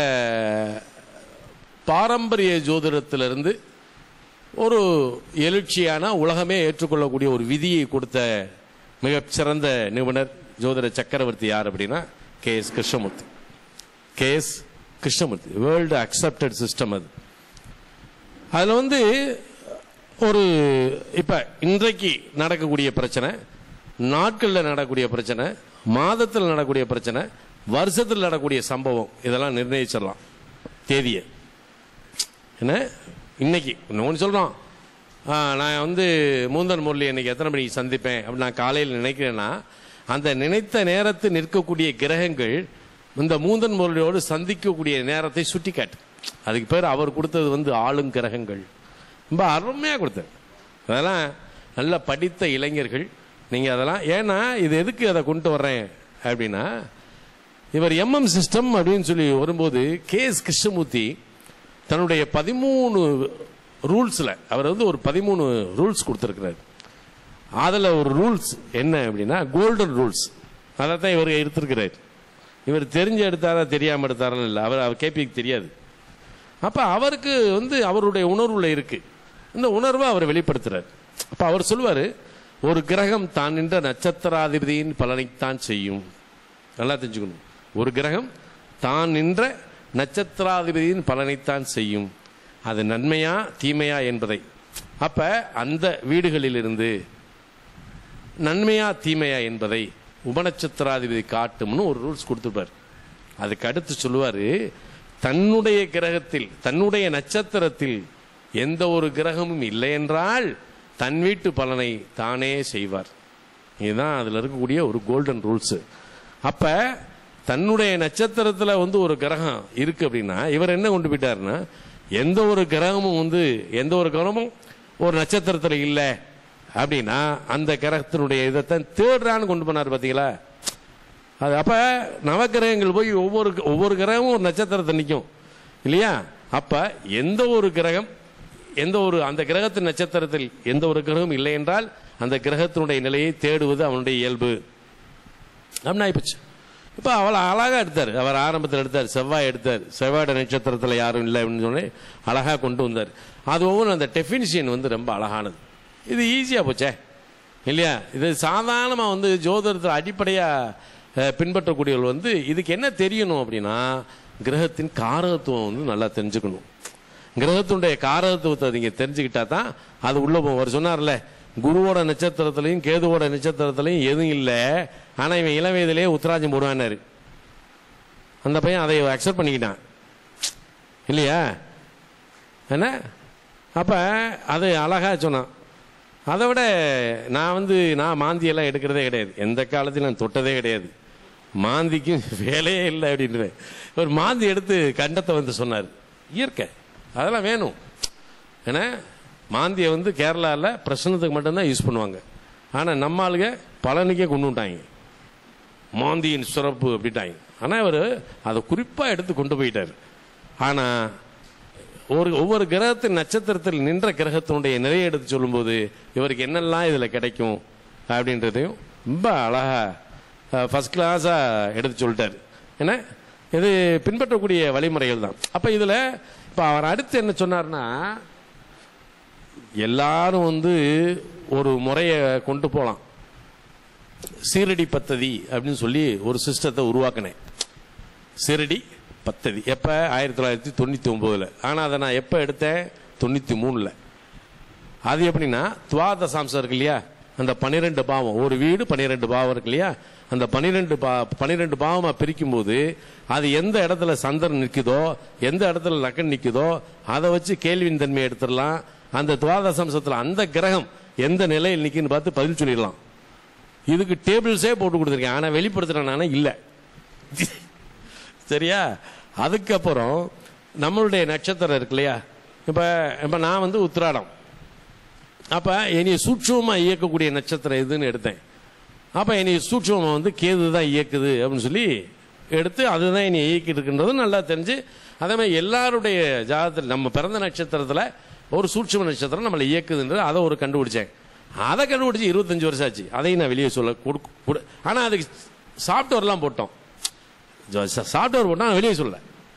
பாரம்பரிய ஜோதிடத்திலிருந்து ஒரு எழுச்சியான உலகமே ஏற்றுக்கொள்ளக்கூடிய ஒரு விதியை கொடுத்த மிகச்சிறந்த நிபுணர் ஜோதிட சக்கரவர்த்தி யார் அப்படின்னா K S Krishnamurthy K S Krishnamurthy world accepted system அது அதில் வந்து ஒரு இப்போ இன்றைக்கு நடக்கக்கூடிய பிரச்சனை நாட்களில் நடக்கக்கூடிய பிரச்சனை மாதத்தில் நடக்கக்கூடிய பிரச்சனை வருஷத்தில் நடக்கக்கூடிய சம்பவம் இதெல்லாம் நிர்ணயிச்சிடலாம் தேதியை என்ன இன்னைக்கு ஒன்று சொல்கிறோம் நான் வந்து மூந்தன் முரளி இன்னைக்கு எத்தனை மணிக்கு சந்திப்பேன் அப்படின்னு நான் காலையில் நினைக்கிறேன்னா அந்த நினைத்த நேரத்து நிற்கக்கூடிய கிரகங்கள் இந்த மூந்தன் முரளியோடு சந்திக்கக்கூடிய நேரத்தை சுட்டி காட்டு அதுக்கு பேர் அவர் கொடுத்தது வந்து ஆளும் கிரகங்கள் ரொம்ப அருமையாக கொடுத்தார் அதெல்லாம் நல்ல படித்த இளைஞர்கள் நீங்கள் அதெல்லாம் ஏன்னா இது எதுக்கு அதை கொண்டு வர்றேன் அப்படின்னா இவர் எம்எம் சிஸ்டம் அப்படின்னு சொல்லி வரும்போது கே எஸ் கிருஷ்ணமூர்த்தி தன்னுடைய பதிமூணு ரூல்ஸில் அவர் வந்து ஒரு பதிமூணு ரூல்ஸ் கொடுத்துருக்கிறார் அதில் ஒரு ரூல்ஸ் என்ன அப்படின்னா கோல்டன் ரூல்ஸ் அதை தான் இவர் எடுத்திருக்கிறார் இவர் தெரிஞ்சு எடுத்தாரா தெரியாமல் எடுத்தாரா இல்லை அவர் அவர் கேபிக்கு தெரியாது அப்போ அவருக்கு வந்து அவருடைய உணர்வுல இருக்கு இந்த உணர்வை அவர் வெளிப்படுத்துறார் அப்போ அவர் சொல்லுவார் ஒரு கிரகம் தான் நின்ற நட்சத்திராதிபதியின் பலனைத்தான் செய்யும் நல்லா தெரிஞ்சுக்கணும் ஒரு கிரகம் தான் நின்ற நட்சத்திராதிபதியின் பலனைத்தான் செய்யும் அது நன்மையா தீமையா என்பதை அப்ப அந்த வீடுகளிலிருந்து நன்மையா தீமையா என்பதை உபநட்சத்திராதிபதி காட்டும்னு ஒரு ரூல்ஸ் கொடுத்துருப்பார் அதுக்கு அடுத்து சொல்லுவாரு தன்னுடைய கிரகத்தில் தன்னுடைய நட்சத்திரத்தில் எந்த ஒரு கிரகமும் இல்லை என்றால் தன் வீட்டு பலனை தானே செய்வார் இதுதான் அதில் இருக்கக்கூடிய ஒரு கோல்டன் ரூல்ஸ் அப்ப தன்னுடைய நட்சத்திரத்துல வந்து ஒரு கிரகம் இருக்கு அப்படின்னா இவர் என்ன கொண்டு போயிட்டாருன்னா எந்த ஒரு கிரகமும் வந்து எந்த ஒரு கிரகமும் ஒரு நட்சத்திரத்துல இல்லை அப்படின்னா அந்த கிரகத்தினுடைய இதைத்தான் தேடுறான்னு கொண்டு போனார் பாத்தீங்களா அது அப்ப நவக்கிரகங்கள் போய் ஒவ்வொரு ஒவ்வொரு கிரகமும் ஒரு நட்சத்திரத்தை நிற்கும் இல்லையா அப்ப எந்த ஒரு கிரகம் எந்த ஒரு அந்த கிரகத்தின் நட்சத்திரத்தில் எந்த ஒரு கிரகம் இல்லை என்றால் அந்த கிரகத்தினுடைய நிலையை தேடுவது அவனுடைய இயல்பு அப்படின்னு ஆயிப்போச்சு இப்போ அவளை அழகாக எடுத்தார் அவர் ஆரம்பத்தில் எடுத்தார் செவ்வாய் எடுத்தார் செவ்வாயோட நட்சத்திரத்தில் யாரும் இல்லை அப்படின்னு சொல்லி அழகாக கொண்டு வந்தார் அது ஒவ்வொன்றும் அந்த டெஃபினிஷன் வந்து ரொம்ப அழகானது இது ஈஸியாக போச்சே இல்லையா இது சாதாரணமாக வந்து ஜோதிடத்தில் அடிப்படையாக பின்பற்றக்கூடியவர்கள் வந்து இதுக்கு என்ன தெரியணும் அப்படின்னா கிரகத்தின் காரகத்துவம் வந்து நல்லா தெரிஞ்சுக்கணும் கிரகத்தினுடைய காரகத்துவத்தை நீங்கள் தெரிஞ்சுக்கிட்டா தான் அது உள்ள போகும் அவர் சொன்னார்ல குருவோட நட்சத்திரத்திலையும் கேதுவோட நட்சத்திரத்திலையும் எதுவும் இல்லை ஆனால் இவன் இளம் வயதிலேயே உத்தராஜம் போடுவான்னாரு அந்த பையன் அதை அக்செப்ட் பண்ணிக்கிட்டான் இல்லையா என்ன அப்போ அது அழகா சொன்னான் அதை விட நான் வந்து நான் மாந்தியெல்லாம் எடுக்கிறதே கிடையாது எந்த காலத்திலும் நான் தொட்டதே கிடையாது மாந்திக்கும் வேலையே இல்லை அப்படின்ற ஒரு மாந்தி எடுத்து கண்டத்தை வந்து சொன்னார் இயற்கை அதெல்லாம் வேணும் ஏன்னா மாந்தியை வந்து கேரளாவில் பிரசனத்துக்கு மட்டும்தான் யூஸ் பண்ணுவாங்க ஆனால் நம்ம ஆளுங்க பழனிக்கே கொண்டு விட்டாங்க மாந்தியின் சிறப்பு அப்படின்ட்டாங்க ஆனால் இவர் அதை குறிப்பாக எடுத்து கொண்டு போயிட்டார் ஆனால் ஒரு ஒவ்வொரு கிரகத்தின் நட்சத்திரத்தில் நின்ற கிரகத்தினுடைய நிறைய எடுத்து சொல்லும்போது இவருக்கு என்னெல்லாம் இதில் கிடைக்கும் அப்படின்றதையும் ரொம்ப அழகாக ஃபஸ்ட் கிளாஸாக எடுத்து சொல்லிட்டார் ஏன்னா இது பின்பற்றக்கூடிய வழிமுறைகள் தான் அப்போ இதில் இப்போ அவர் அடுத்து என்ன சொன்னார்னா எல்லாரும் வந்து ஒரு முறையை கொண்டு போகலாம் சீரடி பத்ததி அப்படின்னு சொல்லி ஒரு சிஸ்டத்தை உருவாக்கினேன் சீரடி பத்ததி எப்போ ஆயிரத்தி தொள்ளாயிரத்தி தொண்ணூற்றி ஒம்போதில் ஆனால் அதை நான் எப்போ எடுத்தேன் தொண்ணூற்றி மூணில் அது எப்படின்னா துவாதசாம்சம் இருக்கு இல்லையா அந்த பன்னிரெண்டு பாவம் ஒரு வீடு பன்னிரெண்டு பாவம் இருக்கு இல்லையா அந்த பன்னிரெண்டு பா பன்னிரெண்டு பாவமாக பிரிக்கும்போது அது எந்த இடத்துல சந்திரன் நிற்குதோ எந்த இடத்துல லக்கன் நிற்குதோ அதை வச்சு கேள்வியின் தன்மை எடுத்துடலாம் அந்த துவாதசாம்சத்தில் அந்த கிரகம் எந்த நிலையில் நிற்குன்னு பார்த்து பதில் சொல்லிடலாம் இதுக்கு டேபிள்ஸே போட்டு கொடுத்துருக்கேன் ஆனால் வெளிப்படுத்துறேன் இல்லை சரியா அதுக்கப்புறம் நம்மளுடைய நட்சத்திரம் இருக்கு இல்லையா இப்போ இப்போ நான் வந்து உத்திராடம் அப்போ என்னைய சூட்சமாக இயக்கக்கூடிய நட்சத்திரம் எதுன்னு எடுத்தேன் அப்போ என்னைய சூட்சமாக வந்து கேது தான் இயக்குது அப்படின்னு சொல்லி எடுத்து அதுதான் என்னை இயக்கிட்டு இருக்கின்றது நல்லா தெரிஞ்சு அதே மாதிரி எல்லாருடைய ஜாதகத்தில் நம்ம பிறந்த நட்சத்திரத்தில் ஒரு சூட்சம நட்சத்திரம் நம்மளை இயக்குதுன்றது அதை ஒரு கண்டுபிடிச்சேன் அதை கண்டுபிடிச்சி இருபத்தஞ்சு வருஷம் ஆச்சு அதையும் நான் வெளியே சொல்ல கொடு ஆனால் அதுக்கு சாஃப்ட்வேர்லாம் போட்டோம் சாஃப்ட்வேர் போட்டால் வெளியே சொல்ல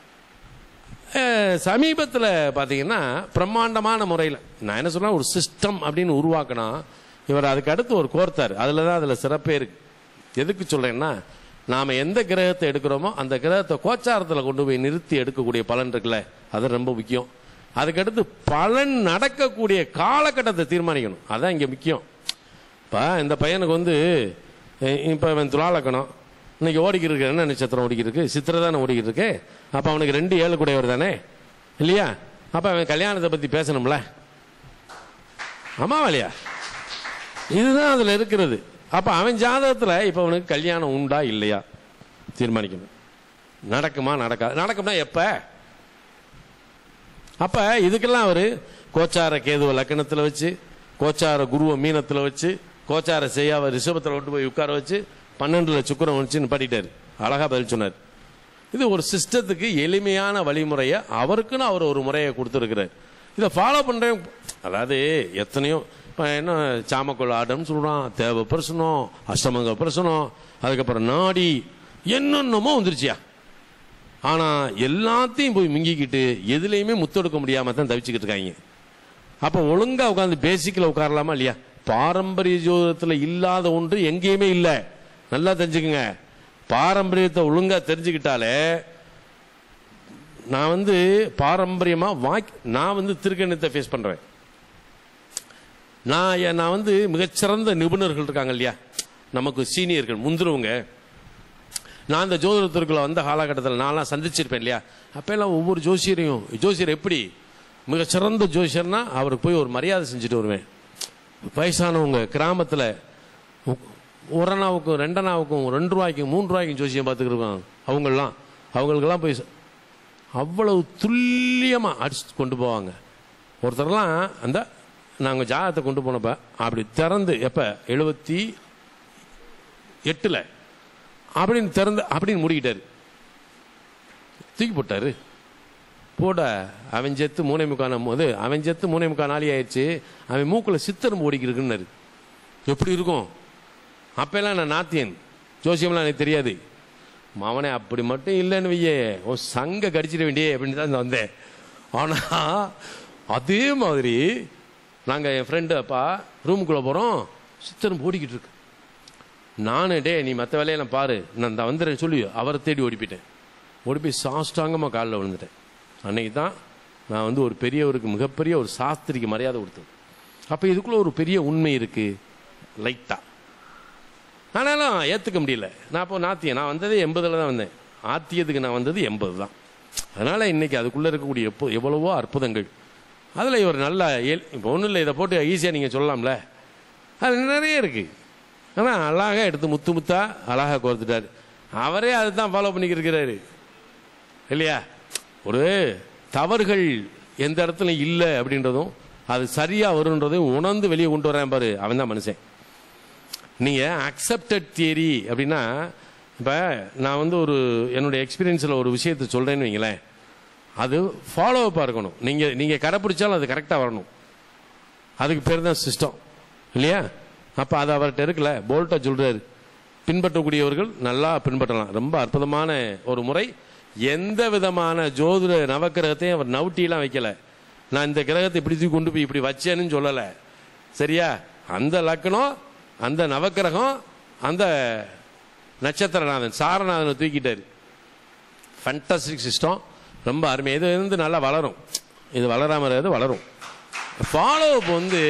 சமீபத்தில் பார்த்தீங்கன்னா பிரம்மாண்டமான முறையில் நான் என்ன சொன்னால் ஒரு சிஸ்டம் அப்படின்னு உருவாக்கினா இவர் அதுக்கு அடுத்து ஒரு கோர்த்தார் அதில் தான் அதில் சிறப்பே இருக்கு எதுக்கு சொல்கிறேன்னா நாம் எந்த கிரகத்தை எடுக்கிறோமோ அந்த கிரகத்தை கோச்சாரத்தில் கொண்டு போய் நிறுத்தி எடுக்கக்கூடிய பலன் இருக்குல்ல அது ரொம்ப முக்கியம் அதுக்கடுத்து பலன் நடக்கக்கூடிய காலகட்டத்தை தீர்மானிக்கணும் அதான் இங்கே முக்கியம் இப்போ இந்த பையனுக்கு வந்து இப்போ இவன் துலாலக்கணும் இன்னைக்கு ஓடிக்கிட்டு இருக்கு என்ன நட்சத்திரம் ஓடிக்கிட்டு இருக்கு சித்திரை தானே ஓடிக்கிட்டு இருக்கு அப்ப அவனுக்கு ரெண்டு ஏழு கூடையவர் தானே இல்லையா அப்ப அவன் கல்யாணத்தை பத்தி பேசணும்ல ஆமாவா இல்லையா இதுதான் அதுல இருக்கிறது அப்ப அவன் ஜாதகத்துல இப்ப அவனுக்கு கல்யாணம் உண்டா இல்லையா தீர்மானிக்கணும் நடக்குமா நடக்காது நடக்கும்னா எப்ப அப்ப இதுக்கெல்லாம் அவரு கோச்சார கேதுவ லக்கணத்துல வச்சு கோச்சார குருவ மீனத்துல வச்சு கோச்சார செய்யாவ ரிஷபத்துல கொண்டு போய் உட்கார வச்சு பன்னெண்டுல சுக்கரம் வச்சு நிப்பாட்டிட்டாரு அழகா பதில் சொன்னார் இது ஒரு சிஸ்டத்துக்கு எளிமையான வழிமுறையை அவருக்குன்னு அவர் ஒரு முறையை கொடுத்துருக்கிறார் இதை ஃபாலோ பண்றேன் அதாவது எத்தனையோ இப்போ என்ன சாமக்கொள்ள ஆடம்னு சொல்றான் தேவ பிரசனம் அஷ்டமங்க பிரசனம் அதுக்கப்புறம் நாடி என்னென்னமோ வந்துருச்சியா ஆனா எல்லாத்தையும் போய் மிங்கிக்கிட்டு எதுலையுமே முத்தெடுக்க முடியாம தான் தவிச்சுக்கிட்டு இருக்காங்க அப்ப ஒழுங்கா உட்காந்து பேசிக்கல உட்காரலாமா இல்லையா பாரம்பரிய ஜோதிடத்துல இல்லாத ஒன்று எங்கேயுமே இல்ல நல்லா தெரிஞ்சுக்குங்க பாரம்பரியத்தை ஒழுங்கா தெரிஞ்சுக்கிட்டாலே நான் வந்து பாரம்பரியமா வாக் நான் வந்து திருக்கணித்தை ஃபேஸ் பண்றேன் நான் எ- நான் வந்து மிகச்சிறந்த நிபுணர்கள் இருக்காங்க இல்லையா நமக்கு சீனியர்கள் முந்திரவங்க நான் இந்த ஜோதிடத்திற்குள்ள வந்த காலகட்டத்தில் நான்லாம் சந்திச்சிருப்பேன் இல்லையா அப்பெல்லாம் ஒவ்வொரு ஜோசியரையும் ஜோசியர் எப்படி மிகச்சிறந்த ஜோசியர்னா அவருக்கு போய் ஒரு மரியாதை செஞ்சுட்டு வருவேன் வயசானவங்க கிராமத்தில் ஒரணாவுக்கும் ரெண்டனாவுக்கும் ரெண்டு ரூபாய்க்கும் மூணு ரூபாய்க்கும் ஜோசியம் பார்த்துக்கிட்டு இருக்காங்க அவங்கெல்லாம் அவங்களுக்கெல்லாம் போய் ச- அவ்வளவு துல்லியமாக அடிச்சு கொண்டு போவாங்க ஒருத்தர்லாம் அந்த நாங்கள் ஜாதகத்தை கொண்டு போனப்ப அப்படி திறந்து எப்போ எழுபத்தி எட்டில் அப்படின்னு திறந்து அப்படின்னு மூடிக்கிட்டாரு தூக்கி போட்டாரு போட அவன் செத்து மூணே முக்கான போது அவன் செத்து மூணே முக்கால் நாளி ஆயிடுச்சு அவன் மூக்கில் சித்தரும் ஓடிக்கிருக்குன்னாரு எப்படி இருக்கும் அப்பெல்லாம் நான் நாத்தியன் ஜோசியம்லாம் எனக்கு தெரியாது மவனே அப்படி மட்டும் இல்லைன்னு வையே உன் சங்க கடிச்சிட வேண்டியே அப்படின்னு தான் நான் வந்தேன் ஆனா அதே மாதிரி நாங்க என் ஃப்ரெண்டு அப்பா ரூமுக்குள்ள போறோம் சித்தரும் ஓடிக்கிட்டு இருக்கு நானு டே நீ மற்ற வேலையெல்லாம் பாரு நான் இந்த வந்துடுறேன் சொல்லி அவரை தேடி ஓடி போயிட்டேன் ஓடி போய் சாஷ்டாங்கமாக காலில் விழுந்துட்டேன் அன்னைக்கு தான் நான் வந்து ஒரு பெரியவருக்கு மிகப்பெரிய ஒரு சாஸ்திரிக்கு மரியாதை கொடுத்தேன் அப்போ இதுக்குள்ள ஒரு பெரிய உண்மை இருக்கு லைட்டா ஆனாலும் ஏற்றுக்க முடியல நான் அப்போ நாத்தியம் நான் வந்ததே எண்பதில் தான் வந்தேன் ஆத்தியத்துக்கு நான் வந்தது எண்பது தான் அதனால இன்னைக்கு அதுக்குள்ளே இருக்கக்கூடிய எப்போ எவ்வளவோ அற்புதங்கள் அதில் இவர் நல்லா ஏல் இப்போ ஒன்றும் இல்லை இதை போட்டு ஈஸியாக நீங்கள் சொல்லலாம்ல அது நிறைய இருக்கு ஆனால் அழகாக எடுத்து முத்து முத்தா அழகாக கோர்த்துட்டாரு அவரே அதை தான் ஃபாலோ பண்ணிக்கிட்டு இருக்கிறாரு இல்லையா ஒரு தவறுகள் எந்த இடத்துல இல்லை அப்படின்றதும் அது சரியா வருன்றதையும் உணர்ந்து வெளியே கொண்டு வரேன் பாரு அவன் தான் மனுஷன் நீங்க அக்செப்டட் தியரி அப்படின்னா இப்ப நான் வந்து ஒரு என்னுடைய எக்ஸ்பீரியன்ஸ்ல ஒரு விஷயத்தை சொல்றேன்னு வைங்களேன் அது ஃபாலோ அப்பாக இருக்கணும் நீங்க நீங்க கடைப்பிடிச்சாலும் அது கரெக்டா வரணும் அதுக்கு பேர் தான் சிஸ்டம் இல்லையா அப்ப அது அவர்கிட்ட இருக்குல்ல போல்ட்டா சொல்றாரு பின்பற்றக்கூடியவர்கள் நல்லா பின்பற்றலாம் ரொம்ப அற்புதமான ஒரு முறை எந்த விதமான ஜோதிட நவக்கிரகத்தையும் அவர் நவுட்டிலாம் வைக்கல நான் இந்த கிரகத்தை இப்படி தூக்கி கொண்டு போய் இப்படி வச்சேன்னு சொல்லல சரியா அந்த லக்னம் அந்த நவக்கிரகம் அந்த நட்சத்திரநாதன் சாரநாதனை தூக்கிட்டாரு ஃபண்டாஸ்டிக் சிஸ்டம் ரொம்ப அருமை இது வந்து நல்லா வளரும் இது வளராம இருக்கிறது வளரும் ஃபாலோ அப் வந்து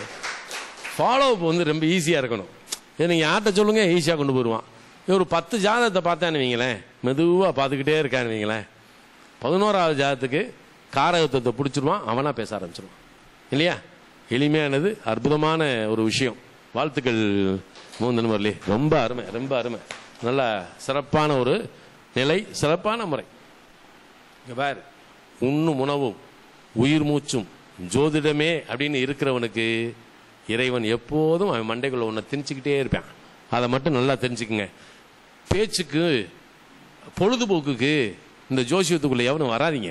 ஃபாலோ அப் வந்து ரொம்ப ஈஸியாக இருக்கணும் இது நீங்கள் யார்கிட்ட சொல்லுங்க ஈஸியாக கொண்டு போயிடுவான் இது ஒரு பத்து ஜாதகத்தை பார்த்தான்னு வைங்களேன் மெதுவாக பார்த்துக்கிட்டே இருக்கான்னு வைங்களேன் பதினோராவது ஜாதகத்துக்கு காரகத்துவத்தை பிடிச்சிருவான் அவனா பேச ஆரம்பிச்சிருவான் இல்லையா எளிமையானது அற்புதமான ஒரு விஷயம் வாழ்த்துக்கள் மூந்தன் முரளி ரொம்ப அருமை ரொம்ப அருமை நல்ல சிறப்பான ஒரு நிலை சிறப்பான முறை இங்க பாரு உண்ணும் உணவும் உயிர் மூச்சும் ஜோதிடமே அப்படின்னு இருக்கிறவனுக்கு இறைவன் எப்போதும் அவன் மண்டைக்குள்ள ஒன்றை திணிச்சுக்கிட்டே இருப்பான் அதை மட்டும் நல்லா தெரிஞ்சுக்குங்க பேச்சுக்கு பொழுதுபோக்குக்கு இந்த ஜோசியத்துக்குள்ள எவனும் வராதீங்க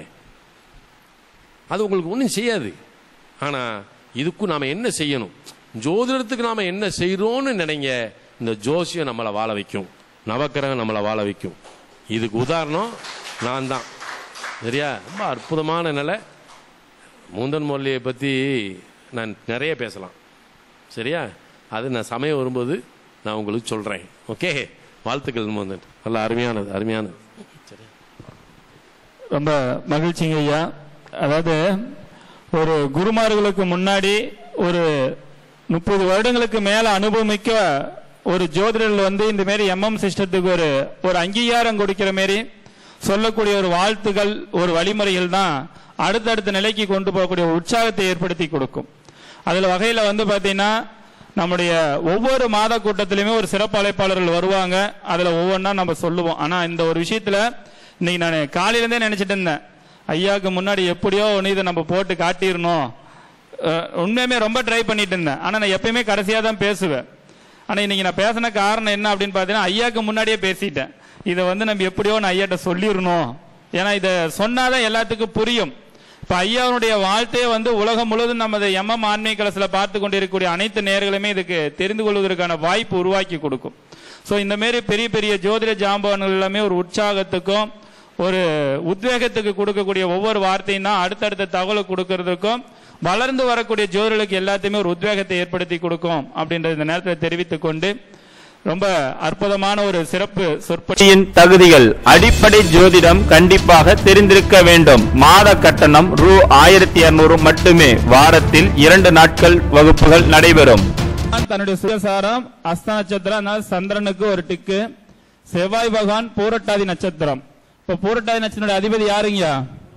அது உங்களுக்கு ஒன்றும் செய்யாது ஆனா இதுக்கும் நாம என்ன செய்யணும் ஜோதிடத்துக்கு நாம என்ன செய்யறோம்னு நினைங்க இந்த ஜோசியம் நம்மளை வாழ வைக்கும் நவக்கிரகம் நம்மளை வாழ வைக்கும் இதுக்கு உதாரணம் நான் தான் சரியா ரொம்ப அற்புதமான நிலை மூந்தன் முரளியை பற்றி நான் நிறைய பேசலாம் சரியா அது நான் சமயம் வரும்போது நான் உங்களுக்கு சொல்கிறேன் ஓகே வாழ்த்துக்கள் மூந்தன் நல்ல அருமையானது அருமையானது சரி ரொம்ப மகிழ்ச்சிங்க ஐயா அதாவது ஒரு குருமார்களுக்கு முன்னாடி ஒரு முப்பது வருடங்களுக்கு மேல அனுபவமிக்க ஒரு ஜோதிடர்கள் வந்து இந்த மாதிரி எம்எம் சிஸ்டத்துக்கு ஒரு ஒரு அங்கீகாரம் கொடுக்கிற மாதிரி சொல்லக்கூடிய ஒரு வாழ்த்துகள் ஒரு வழிமுறைகள் தான் அடுத்தடுத்த நிலைக்கு கொண்டு போகக்கூடிய ஒரு உற்சாகத்தை ஏற்படுத்தி கொடுக்கும் அதுல வகையில வந்து பாத்தீங்கன்னா நம்முடைய ஒவ்வொரு மாத கூட்டத்திலுமே ஒரு சிறப்பு அழைப்பாளர்கள் வருவாங்க அதுல ஒவ்வொன்றா நம்ம சொல்லுவோம் ஆனா இந்த ஒரு விஷயத்துல இன்னைக்கு நான் காலையில இருந்தே நினைச்சிட்டு இருந்தேன் ஐயாவுக்கு முன்னாடி எப்படியோ ஒன்று இதை நம்ம போட்டு காட்டிடணும் அஹ், உண்மையுமே ரொம்ப ட்ரை பண்ணிட்டு இருந்தேன் ஆனா நான் எப்பயுமே கடைசியா தான் பேசுவேன் ஆனா இன்னைக்கு நான் பேசின காரணம் என்ன அப்படின்னு பார்த்தீங்கன்னா ஐயாக்கு முன்னாடியே பேசிட்டேன் இதை வந்து நம்ம எப்படியோ நான் ஐயாட்ட சொல்லிடணும் ஏன்னா இதை சொன்னாதான் எல்லாத்துக்கும் புரியும் இப்ப ஐயாவுடைய வாழ்த்தையே வந்து உலகம் முழுவதும் நமது எம்எம் ஆன்மீக கலசில் பார்த்து கொண்டிருக்கக்கூடிய அனைத்து நேர்களுமே இதுக்கு தெரிந்து கொள்வதற்கான வாய்ப்பு உருவாக்கி கொடுக்கும் ஸோ இந்த மாதிரி பெரிய பெரிய ஜோதிட ஜாம்பவான்கள் எல்லாமே ஒரு உற்சாகத்துக்கும் ஒரு உத்வேகத்துக்கு கொடுக்கக்கூடிய ஒவ்வொரு வார்த்தையும் தான் அடுத்தடுத்த தகவலை கொடுக்கறதுக்கும் வளர்ந்து வரக்கூடிய ஜோதிடர்களுக்கு எல்லாத்தையுமே ஒரு உத்வேகத்தை ஏற்படுத்தி கொடுக்கும் அப்படின்றத இந்த நேரத்தில் தெரிவித்துக் கொண்டு ரொம்ப அற்புதமான ஒரு சிறப்பு சொற்பொழி பயிற்சியின் தகுதிகள் அடிப்படை ஜோதிடம் கண்டிப்பாக தெரிந்திருக்க வேண்டும் மாத கட்டணம் ரூ ஆயிரத்தி இருநூறு மட்டுமே வாரத்தில் இரண்டு நாட்கள் வகுப்புகள் நடைபெறும் தன்னுடைய சுயசாரம் அஸ்த நட்சத்திரம் அதனால சந்திரனுக்கு ஒரு டிக்கு செவ்வாய் பகவான் பூரட்டாதி நட்சத்திரம் இப்ப பூரட்டாதி நட்சத்திரம் அதிபதி யாருங்கயா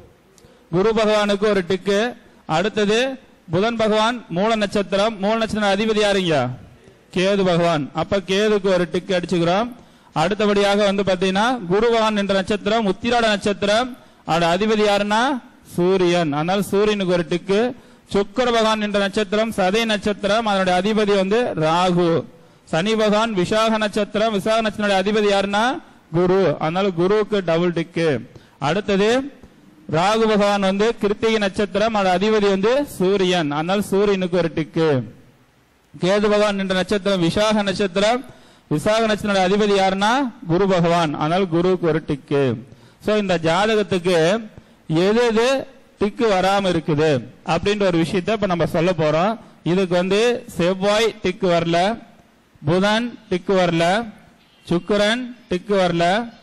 குரு பகவானுக்கு ஒரு டிக்கு அடுத்தது புதன் பகவான் மூல நட்சத்திரம் மூல நட்சத்திரம் அதிபதி யாருங்கயா கேது பகவான் அப்ப கேதுக்கு ஒரு டிக்கு அடிச்சுக்கிறோம் அடுத்தபடியாக வந்து பாத்தீங்கன்னா குரு பகவான் என்ற நட்சத்திரம் உத்திராட நட்சத்திரம் அதோட அதிபதி யாருன்னா சூரியன் அதனால சூரியனுக்கு ஒரு டிக்கு சுக்கர பகவான் என்ற நட்சத்திரம் சதய நட்சத்திரம் அதனுடைய அதிபதி வந்து ராகு சனி பகவான் விசாக நட்சத்திரம் விசாக நட்சத்திரம் அதிபதி யாருன்னா குரு அதனால குருவுக்கு டபுள் டிக்கு அடுத்தது ராகு பகவான் வந்து கிருத்திகை நட்சத்திரம் அதோட அதிபதி வந்து சூரியன் அதனால சூரியனுக்கு ஒரு டிக்கு கேது பகவான் என்ற நட்சத்திரம் விசாக நட்சத்திரம் விசாக நட்சத்திர அதிபதி யாருன்னா குரு பகவான் அதனால குருவுக்கு ஒரு டிக்கு சோ இந்த ஜாதகத்துக்கு எது எது டிக்கு வராம இருக்குது அப்படின்ற ஒரு விஷயத்த இப்ப நம்ம சொல்ல போறோம் இதுக்கு வந்து செவ்வாய் டிக்கு வரல புதன் டிக்கு வரல சுக்கிரன் டிக்கு வரல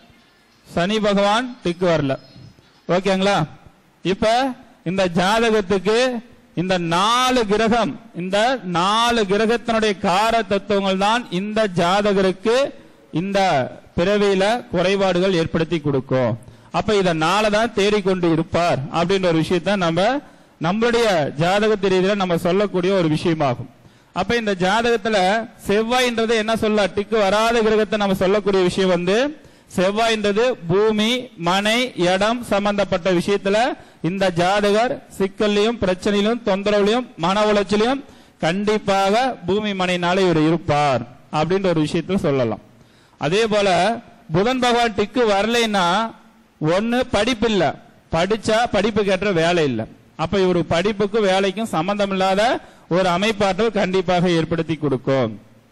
சனி பகவான் டிக்கு வரல ஓகேங்களா இப்ப இந்த ஜாதகத்துக்கு இந்த நாலு கிரகம் இந்த நாலு கிரகத்தினுடைய கார தத்துவங்கள் தான் இந்த ஜாதகருக்கு இந்த பிறவியில குறைபாடுகள் ஏற்படுத்தி கொடுக்கும் அப்ப இத நாளை தான் தேடிக்கொண்டு இருப்பார் அப்படின்ற ஒரு விஷயத்த நம்ம நம்மளுடைய ஜாதகத்து ரீதியில நம்ம சொல்லக்கூடிய ஒரு விஷயமாகும் அப்ப இந்த ஜாதகத்துல செவ்வாய்ன்றது என்ன சொல்ல டிக்கு வராத கிரகத்தை நம்ம சொல்லக்கூடிய விஷயம் வந்து செவ்வாய்ன்றது பூமி மனை இடம் சம்பந்தப்பட்ட விஷயத்துல இந்த ஜாதகர் சிக்கல்லையும் பிரச்சனையிலும் தொந்தரவுலையும் மன உளைச்சலையும் கண்டிப்பாக பூமி மனைனால இவர் இருப்பார் அப்படின்ற ஒரு விஷயத்துல சொல்லலாம் அதே போல புதன் பகவான் டிக்கு வரலைன்னா ஒண்ணு படிப்பு இல்ல படிச்சா படிப்புக்கு ஏற்ற வேலை இல்ல அப்ப இவரு படிப்புக்கும் வேலைக்கும் சம்பந்தம் இல்லாத ஒரு அமைப்பாற்றல் கண்டிப்பாக ஏற்படுத்தி கொடுக்கும்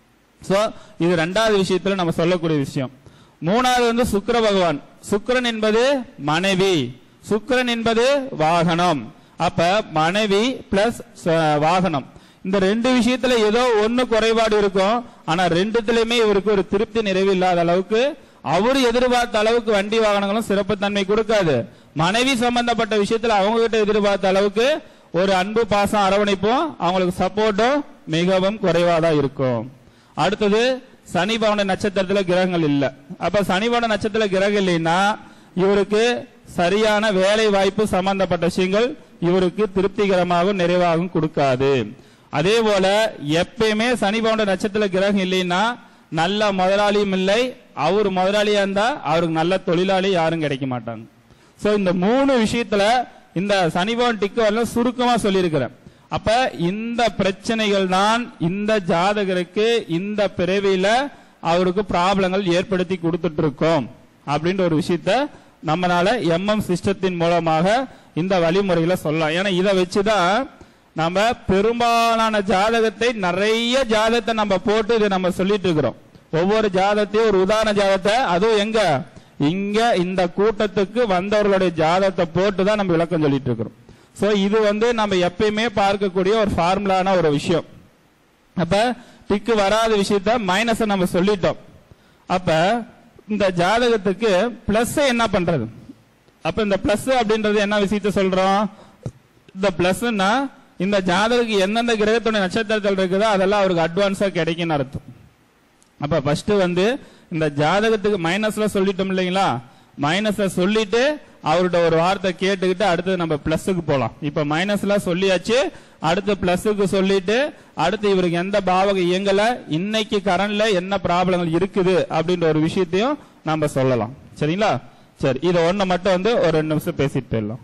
சோ இது ரெண்டாவது விஷயத்துல நம்ம சொல்லக்கூடிய விஷயம் மூணாவது வந்து சுக்கிர பகவான் சுக்கிரன் என்பது மனைவி சுக்கிரன் என்பது வாகனம் அப்ப மனைவி பிளஸ் வாகனம் இந்த ரெண்டு விஷயத்துல ஏதோ ஒண்ணு குறைபாடு இருக்கும் ஆனா ரெண்டுத்துலயுமே இவருக்கு ஒரு திருப்தி நிறைவு இல்லாத அளவுக்கு அவரு எதிர்பார்த்த அளவுக்கு வண்டி வாகனங்களும் சிறப்பு தன்மை கொடுக்காது மனைவி சம்பந்தப்பட்ட விஷயத்துல அவங்க கிட்ட எதிர்பார்த்த அளவுக்கு ஒரு அன்பு பாசம் அரவணைப்பும் அவங்களுக்கு சப்போர்ட்டும் மிகவும் குறைவாதான் இருக்கும் அடுத்தது சனி பவன நட்சத்திரத்துல கிரகங்கள் இல்ல அப்ப சனி பவன நட்சத்திர கிரகம் இல்லைன்னா இவருக்கு சரியான வேலை வாய்ப்பு சம்பந்தப்பட்ட விஷயங்கள் இவருக்கு திருப்திகரமாகவும் நிறைவாகவும் கொடுக்காது அதே போல எப்பயுமே சனி பவன நட்சத்திர கிரகம் இல்லைன்னா நல்ல முதலாளியும் இல்லை அவர் முதலாளியா இருந்தா அவருக்கு நல்ல தொழிலாளி யாரும் கிடைக்க மாட்டாங்க சோ இந்த மூணு விஷயத்துல இந்த சனிபவன் டிக்கு வரல சுருக்கமா சொல்லியிருக்கிறேன் அப்ப இந்த பிரச்சனைகள் தான் இந்த ஜாதகருக்கு இந்த பிறவியில அவருக்கு ப்ராப்ளங்கள் ஏற்படுத்தி கொடுத்துட்டு இருக்கோம் அப்படின்ற ஒரு விஷயத்த நம்மளால எம்எம் சிஸ்டத்தின் மூலமாக இந்த வழிமுறைகளை சொல்லலாம் ஏன்னா இதை வச்சுதான் நம்ம பெரும்பாலான ஜாதகத்தை நிறைய ஜாதகத்தை நம்ம போட்டு இதை நம்ம சொல்லிட்டு இருக்கிறோம் ஒவ்வொரு ஜாதகத்தையும் ஒரு உதாரண ஜாதகத்தை அதுவும் எங்க இங்க இந்த கூட்டத்துக்கு வந்தவர்களுடைய ஜாதகத்தை போட்டு தான் நம்ம விளக்கம் சொல்லிட்டு இருக்கிறோம் சோ இது வந்து நம்ம எப்பயுமே பார்க்கக்கூடிய ஒரு ஃபார்முலான ஒரு விஷயம் அப்ப டிக்கு வராத விஷயத்த மைனஸ் நம்ம சொல்லிட்டோம் அப்ப இந்த ஜாதகத்துக்கு பிளஸ் என்ன பண்றது அப்ப இந்த பிளஸ் அப்படின்றது என்ன விஷயத்த சொல்றோம் இந்த பிளஸ்னா இந்த ஜாதகருக்கு எந்தெந்த கிரகத்துடைய நட்சத்திரத்தில் இருக்குதோ அதெல்லாம் அவருக்கு அட்வான்ஸா கிடைக்கும்னு அர்த்தம் அப்ப ஃபர்ஸ்ட் வந்து இந்த ஜாதகத்துக்கு மைனஸ்ல சொல்லிட்டோம் இல்லைங்களா மைனஸ்ல சொல்லிட்டு அவர்கிட்ட ஒரு வார்த்தை கேட்டுக்கிட்டு அடுத்து நம்ம பிளஸ்க்கு போலாம் இப்ப மைனஸ்ல சொல்லியாச்சு அடுத்து பிளஸ்க்கு சொல்லிட்டு அடுத்து இவருக்கு எந்த பாவகம் இயங்கல இன்னைக்கு கரண்ட்ல என்ன ப்ராப்ளங்கள் இருக்குது அப்படின்ற ஒரு விஷயத்தையும் நம்ம சொல்லலாம் சரிங்களா சரி இதை ஒண்ணு மட்டும் வந்து ஒரு ரெண்டு நிமிஷம் பேசிட்டு போயிடலாம்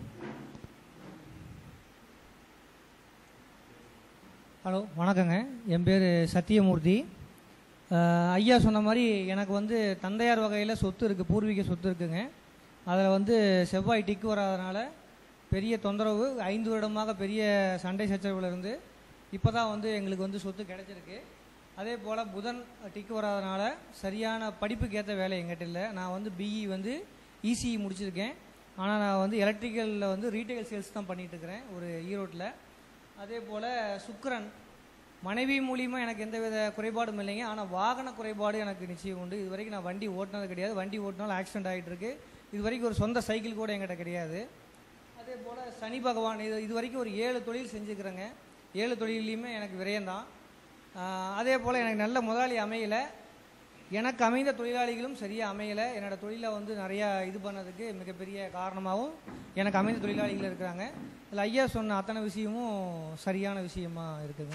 ஹலோ வணக்கங்க என் பேர் சத்தியமூர்த்தி அஹ், ஐயா சொன்ன மாதிரி எனக்கு வந்து தந்தையார் வகையில் சொத்து இருக்குது பூர்வீக சொத்து இருக்குங்க அதில் வந்து செவ்வாய் டிக்கு வராதனால பெரிய தொந்தரவு ஐந்து வருடமாக பெரிய சண்டை சச்சரவுல இருந்து இப்போ தான் வந்து எங்களுக்கு வந்து சொத்து கிடைச்சிருக்கு அதே போல் புதன் டிக்கு வராதனால சரியான படிப்புக்கு ஏற்ற வேலை எங்கிட்ட இல்லை நான் வந்து பிஇ வந்து இசிஇ முடிச்சிருக்கேன் ஆனால் நான் வந்து எலக்ட்ரிக்கலில் வந்து ரீட்டைல் சேல்ஸ் தான் பண்ணிட்டு இருக்கிறேன் ஒரு ஈரோட்டில் அதே போல் சுக்கிரன் மனைவி மூலியமா எனக்கு எந்த வித குறைபாடும் இல்லைங்க ஆனால் வாகன குறைபாடு எனக்கு நிச்சயம் உண்டு இது வரைக்கும் நான் வண்டி ஓட்டினது கிடையாது வண்டி ஓட்டினாலும் ஆக்சிடென்ட் ஆகிட்டு இருக்கு இது வரைக்கும் ஒரு சொந்த சைக்கிள் கூட என்கிட்ட கிடையாது அதே போல் சனி பகவான் இது இது வரைக்கும் ஒரு ஏழு தொழில் செஞ்சுக்கிறேங்க ஏழு தொழிலையுமே எனக்கு விரயம்தான் ஆஹ் அதே போல் எனக்கு நல்ல முதலாளி அமையல எனக்கு அமைந்த தொழிலாளிகளும் சரியாக அமையலை என்னோட தொழிலை வந்து நிறையா இது பண்ணதுக்கு மிகப்பெரிய காரணமாகவும் எனக்கு அமைந்த தொழிலாளிகள் இருக்கிறாங்க இதில் ஐயா சொன்ன அத்தனை விஷயமும் சரியான விஷயமா இருக்குங்க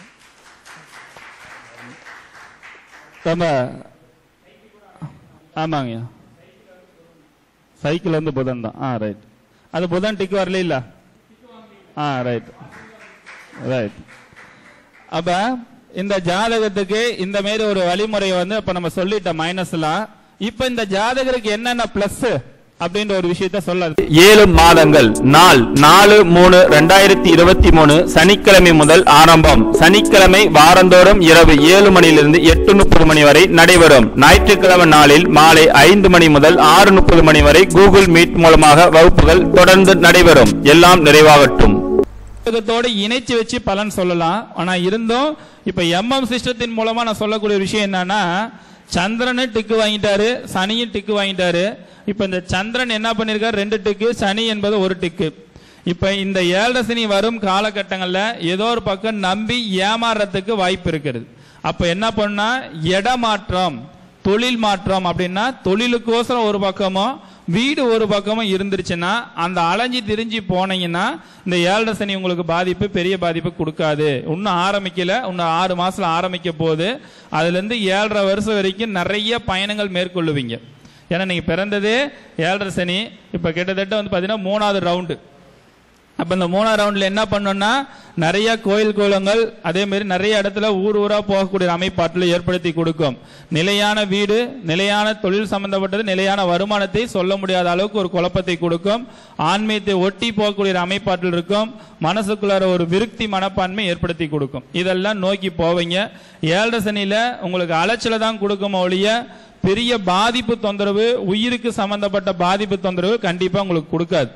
நம்ம ஆமாங்கய்யா சைக்கிள் வந்து புதன் தான் ஆ ரைட் அது புதன் டிக் வரல இல்ல ஆ ரைட் ரைட் அப்ப இந்த ஜாதகத்துக்கு இந்த மாதிரி ஒரு வழிமுறை வந்து இப்ப நம்ம சொல்லிட்டோம் மைனஸ்லாம் இப்ப இந்த ஜாதகருக்கு என்னென்ன பிளஸ் அப்படின்ற ஒரு விஷயத்த சொல்ல ஏழு மாதங்கள் நாள் நாலு மூணு ரெண்டாயிரத்தி இருபத்தி மூணு சனிக்கிழமை முதல் ஆரம்பம் சனிக்கிழமை வாரந்தோறும் இரவு ஏழு மணியிலிருந்து எட்டு முப்பது மணி வரை நடைபெறும் ஞாயிற்றுக்கிழமை நாளில் மாலை ஐந்து மணி முதல் ஆறு முப்பது மணி வரை கூகுள் மீட் மூலமாக வகுப்புகள் தொடர்ந்து நடைபெறும் எல்லாம் நிறைவாகட்டும் ஜாதகத்தோட இணைச்சு வச்சு பலன் சொல்லலாம் ஆனா இருந்தும் இப்ப எம்எம் சிஸ்டத்தின் மூலமா நான் சொல்லக்கூடிய விஷயம் என்னன்னா சந்திரனு டிக்கு வாங்கிட்டாரு சனியும் டிக்கு வாங்கிட்டாரு இப்ப இந்த சந்திரன் என்ன பண்ணிருக்காரு ரெண்டு டிக்கு சனி என்பது ஒரு டிக்கு இப்ப இந்த ஏழரை சனி வரும் காலகட்டங்கள்ல ஏதோ ஒரு பக்கம் நம்பி ஏமாறுறதுக்கு வாய்ப்பு இருக்கிறது அப்ப என்ன பண்ணா இடமாற்றம் தொழில் மாற்றம் அப்படின்னா தொழிலுக்கோசரம் ஒரு பக்கமும் வீடு ஒரு பக்கமும் இருந்துருச்சுன்னா அந்த அலைஞ்சு திரிஞ்சு போனீங்கன்னா இந்த ஏழரை சனி உங்களுக்கு பாதிப்பு பெரிய பாதிப்பு கொடுக்காது இன்னும் ஆரம்பிக்கல இன்னும் ஆறு மாசத்துல ஆரம்பிக்க போகுது அதுல இருந்து ஏழரை வருஷம் வரைக்கும் நிறைய பயணங்கள் மேற்கொள்ளுவீங்க ஏன்னா நீங்க பிறந்ததே ஏழரை சனி இப்ப கிட்டத்தட்ட வந்து பாத்தீங்கன்னா மூணாவது ரவுண்டு அப்ப இந்த மூணாவது ரவுண்ட்ல என்ன பண்ணோம்னா நிறைய கோயில் கோலங்கள் அதே மாதிரி நிறைய இடத்துல ஊர் ஊரா போகக்கூடிய அமைப்பாட்டில் ஏற்படுத்தி கொடுக்கும் நிலையான வீடு நிலையான தொழில் சம்பந்தப்பட்டது நிலையான வருமானத்தை சொல்ல முடியாத அளவுக்கு ஒரு குழப்பத்தை கொடுக்கும் ஆன்மீகத்தை ஒட்டி போகக்கூடிய ஒரு அமைப்பாட்டில் இருக்கும் மனசுக்குள்ளார ஒரு விருத்தி மனப்பான்மை ஏற்படுத்தி கொடுக்கும் இதெல்லாம் நோக்கி போவீங்க ஏழரை சனியில உங்களுக்கு அலைச்சலை தான் கொடுக்கும் ஒழிய பெரிய பாதிப்பு தொந்தரவு உயிருக்கு சம்பந்தப்பட்ட பாதிப்பு தொந்தரவு கண்டிப்பா உங்களுக்கு கொடுக்காது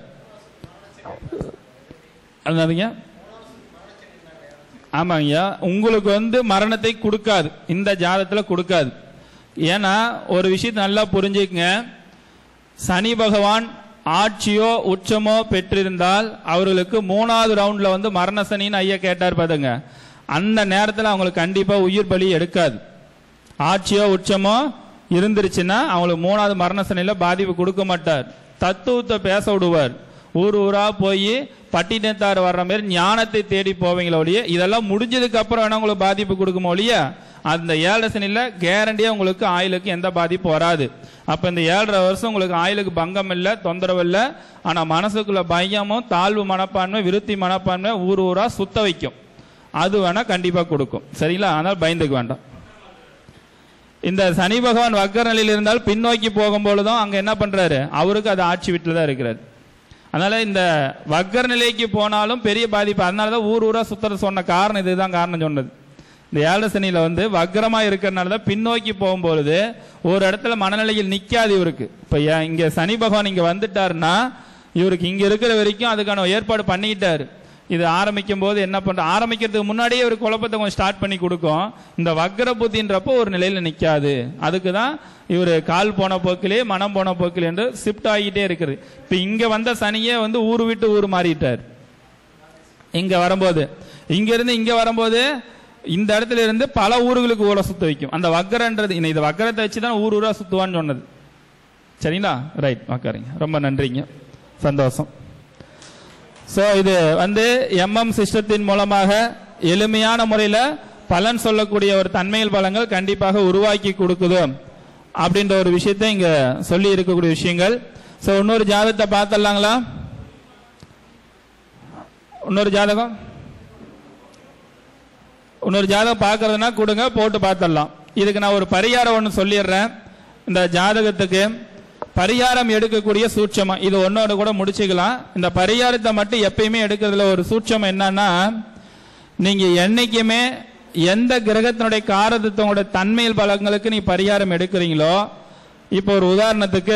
என்னதுங்க ஆமாங்கய்யா உங்களுக்கு வந்து மரணத்தை கொடுக்காது இந்த ஜாதத்துல கொடுக்காது ஏன்னா ஒரு விஷயத்தை நல்லா புரிஞ்சுக்கங்க சனி பகவான் ஆட்சியோ உச்சமோ பெற்றிருந்தால் அவர்களுக்கு மூணாவது ரவுண்ட்ல வந்து மரண சனின்னு ஐயா கேட்டார் பாருங்க அந்த நேரத்தில் அவங்களுக்கு கண்டிப்பா உயிர் பலி எடுக்காது ஆட்சியோ உச்சமோ இருந்துருச்சுன்னா அவங்களுக்கு மூணாவது மரண சனியில பாதிப்பு கொடுக்க மாட்டார் தத்துவத்தை பேச விடுவார் ஊர் ஊரா போய் பட்டினத்தார் வர்ற மாதிரி ஞானத்தை தேடி போவீங்களே ஒழிய இதெல்லாம் முடிஞ்சதுக்கு அப்புறம் வேணா உங்களுக்கு பாதிப்பு கொடுக்குமோ ஒழிய அந்த ஏழரை சனியில கேரண்டியா உங்களுக்கு ஆயுளுக்கு எந்த பாதிப்பு வராது அப்ப இந்த ஏழரை வருஷம் உங்களுக்கு ஆயுளுக்கு பங்கம் இல்லை தொந்தரவு இல்லை ஆனா மனசுக்குள்ள பயமும் தாழ்வு மனப்பான்மை விருத்தி மனப்பான்மை ஊர் ஊரா சுத்த வைக்கும் அது வேணா கண்டிப்பா கொடுக்கும் சரிங்களா அதனால பயந்துக்க வேண்டாம் இந்த சனி பகவான் வக்கர நிலையில் இருந்தால் பின்னோக்கி போகும்பொழுதும் அங்க என்ன பண்றாரு அவருக்கு அது ஆட்சி வீட்டில் தான் இருக்கிறார் அதனால இந்த வக்கர நிலைக்கு போனாலும் பெரிய பாதிப்பு அதனால தான் ஊர் ஊரா சுத்தர சொன்ன காரணம் இதுதான் காரணம் சொன்னது இந்த ஏழரை சனியில வந்து வக்கரமா இருக்கிறனால தான் பின்னோக்கி போகும்பொழுது ஒரு இடத்துல மனநிலையில் நிக்காது இவருக்கு இப்ப ஏன் இங்க சனி பகவான் இங்க வந்துட்டாருன்னா இவருக்கு இங்க இருக்கிற வரைக்கும் அதுக்கான ஏற்பாடு பண்ணிக்கிட்டாரு இது ஆரம்பிக்கும் போது என்ன பண்ற ஆரம்பிக்கிறதுக்கு முன்னாடியே ஒரு குழப்பத்தை கொஞ்சம் ஸ்டார்ட் பண்ணி கொடுக்கும் இந்த வக்கர புத்தின்றப்போ ஒரு நிலையில நிக்காது அதுக்கு தான் இவர் கால் போன போக்கிலே மனம் போன போக்கிலே என்று ஷிஃப்ட் ஆகிட்டே இருக்குது இப்ப இங்க வந்த சனியே வந்து ஊர் விட்டு ஊர் மாறிட்டார் இங்க வரும்போது இங்க இருந்து இங்க வரும்போது இந்த இடத்துல இருந்து பல ஊர்களுக்கு ஓலை சுத்த வைக்கும் அந்த வக்கரன்றது இந்த இது வக்கரத்தை வச்சு தான் ஊர் ஊரா சுத்துவான்னு சொன்னது சரிங்களா ரைட் உக்காருங்க ரொம்ப நன்றிங்க சந்தோஷம் ஸோ இது வந்து எம்எம் சிஸ்டத்தின் மூலமாக எளிமையான முறையில் பலன் சொல்லக்கூடிய ஒரு தன்மையில் பலங்கள் கண்டிப்பாக உருவாக்கி கொடுக்குது அப்படின்ற ஒரு விஷயத்தை இங்க சொல்லி இருக்கக்கூடிய விஷயங்கள் ஸோ இன்னொரு ஜாதகத்தை பார்த்துடலாங்களா இன்னொரு ஜாதகம் இன்னொரு ஜாதகம் பார்க்கறதுனா கொடுங்க போட்டு பார்த்துடலாம் இதுக்கு நான் ஒரு பரிகாரம் ஒன்று சொல்லிடுறேன் இந்த ஜாதகத்துக்கு பரிகாரம் எடுக்கக்கூடிய சூட்சமம் இது ஒன்னோட கூட முடிச்சுக்கலாம் இந்த பரிகாரத்தை மட்டும் எப்பயுமே எடுக்கிறதுல ஒரு சூட்சமம் என்னன்னா நீங்க என்னைக்குமே எந்த கிரகத்தினுடைய காரதத்தோட தன்மையில் பலங்களுக்கு நீ பரிகாரம் எடுக்கிறீங்களோ இப்போ ஒரு உதாரணத்துக்கு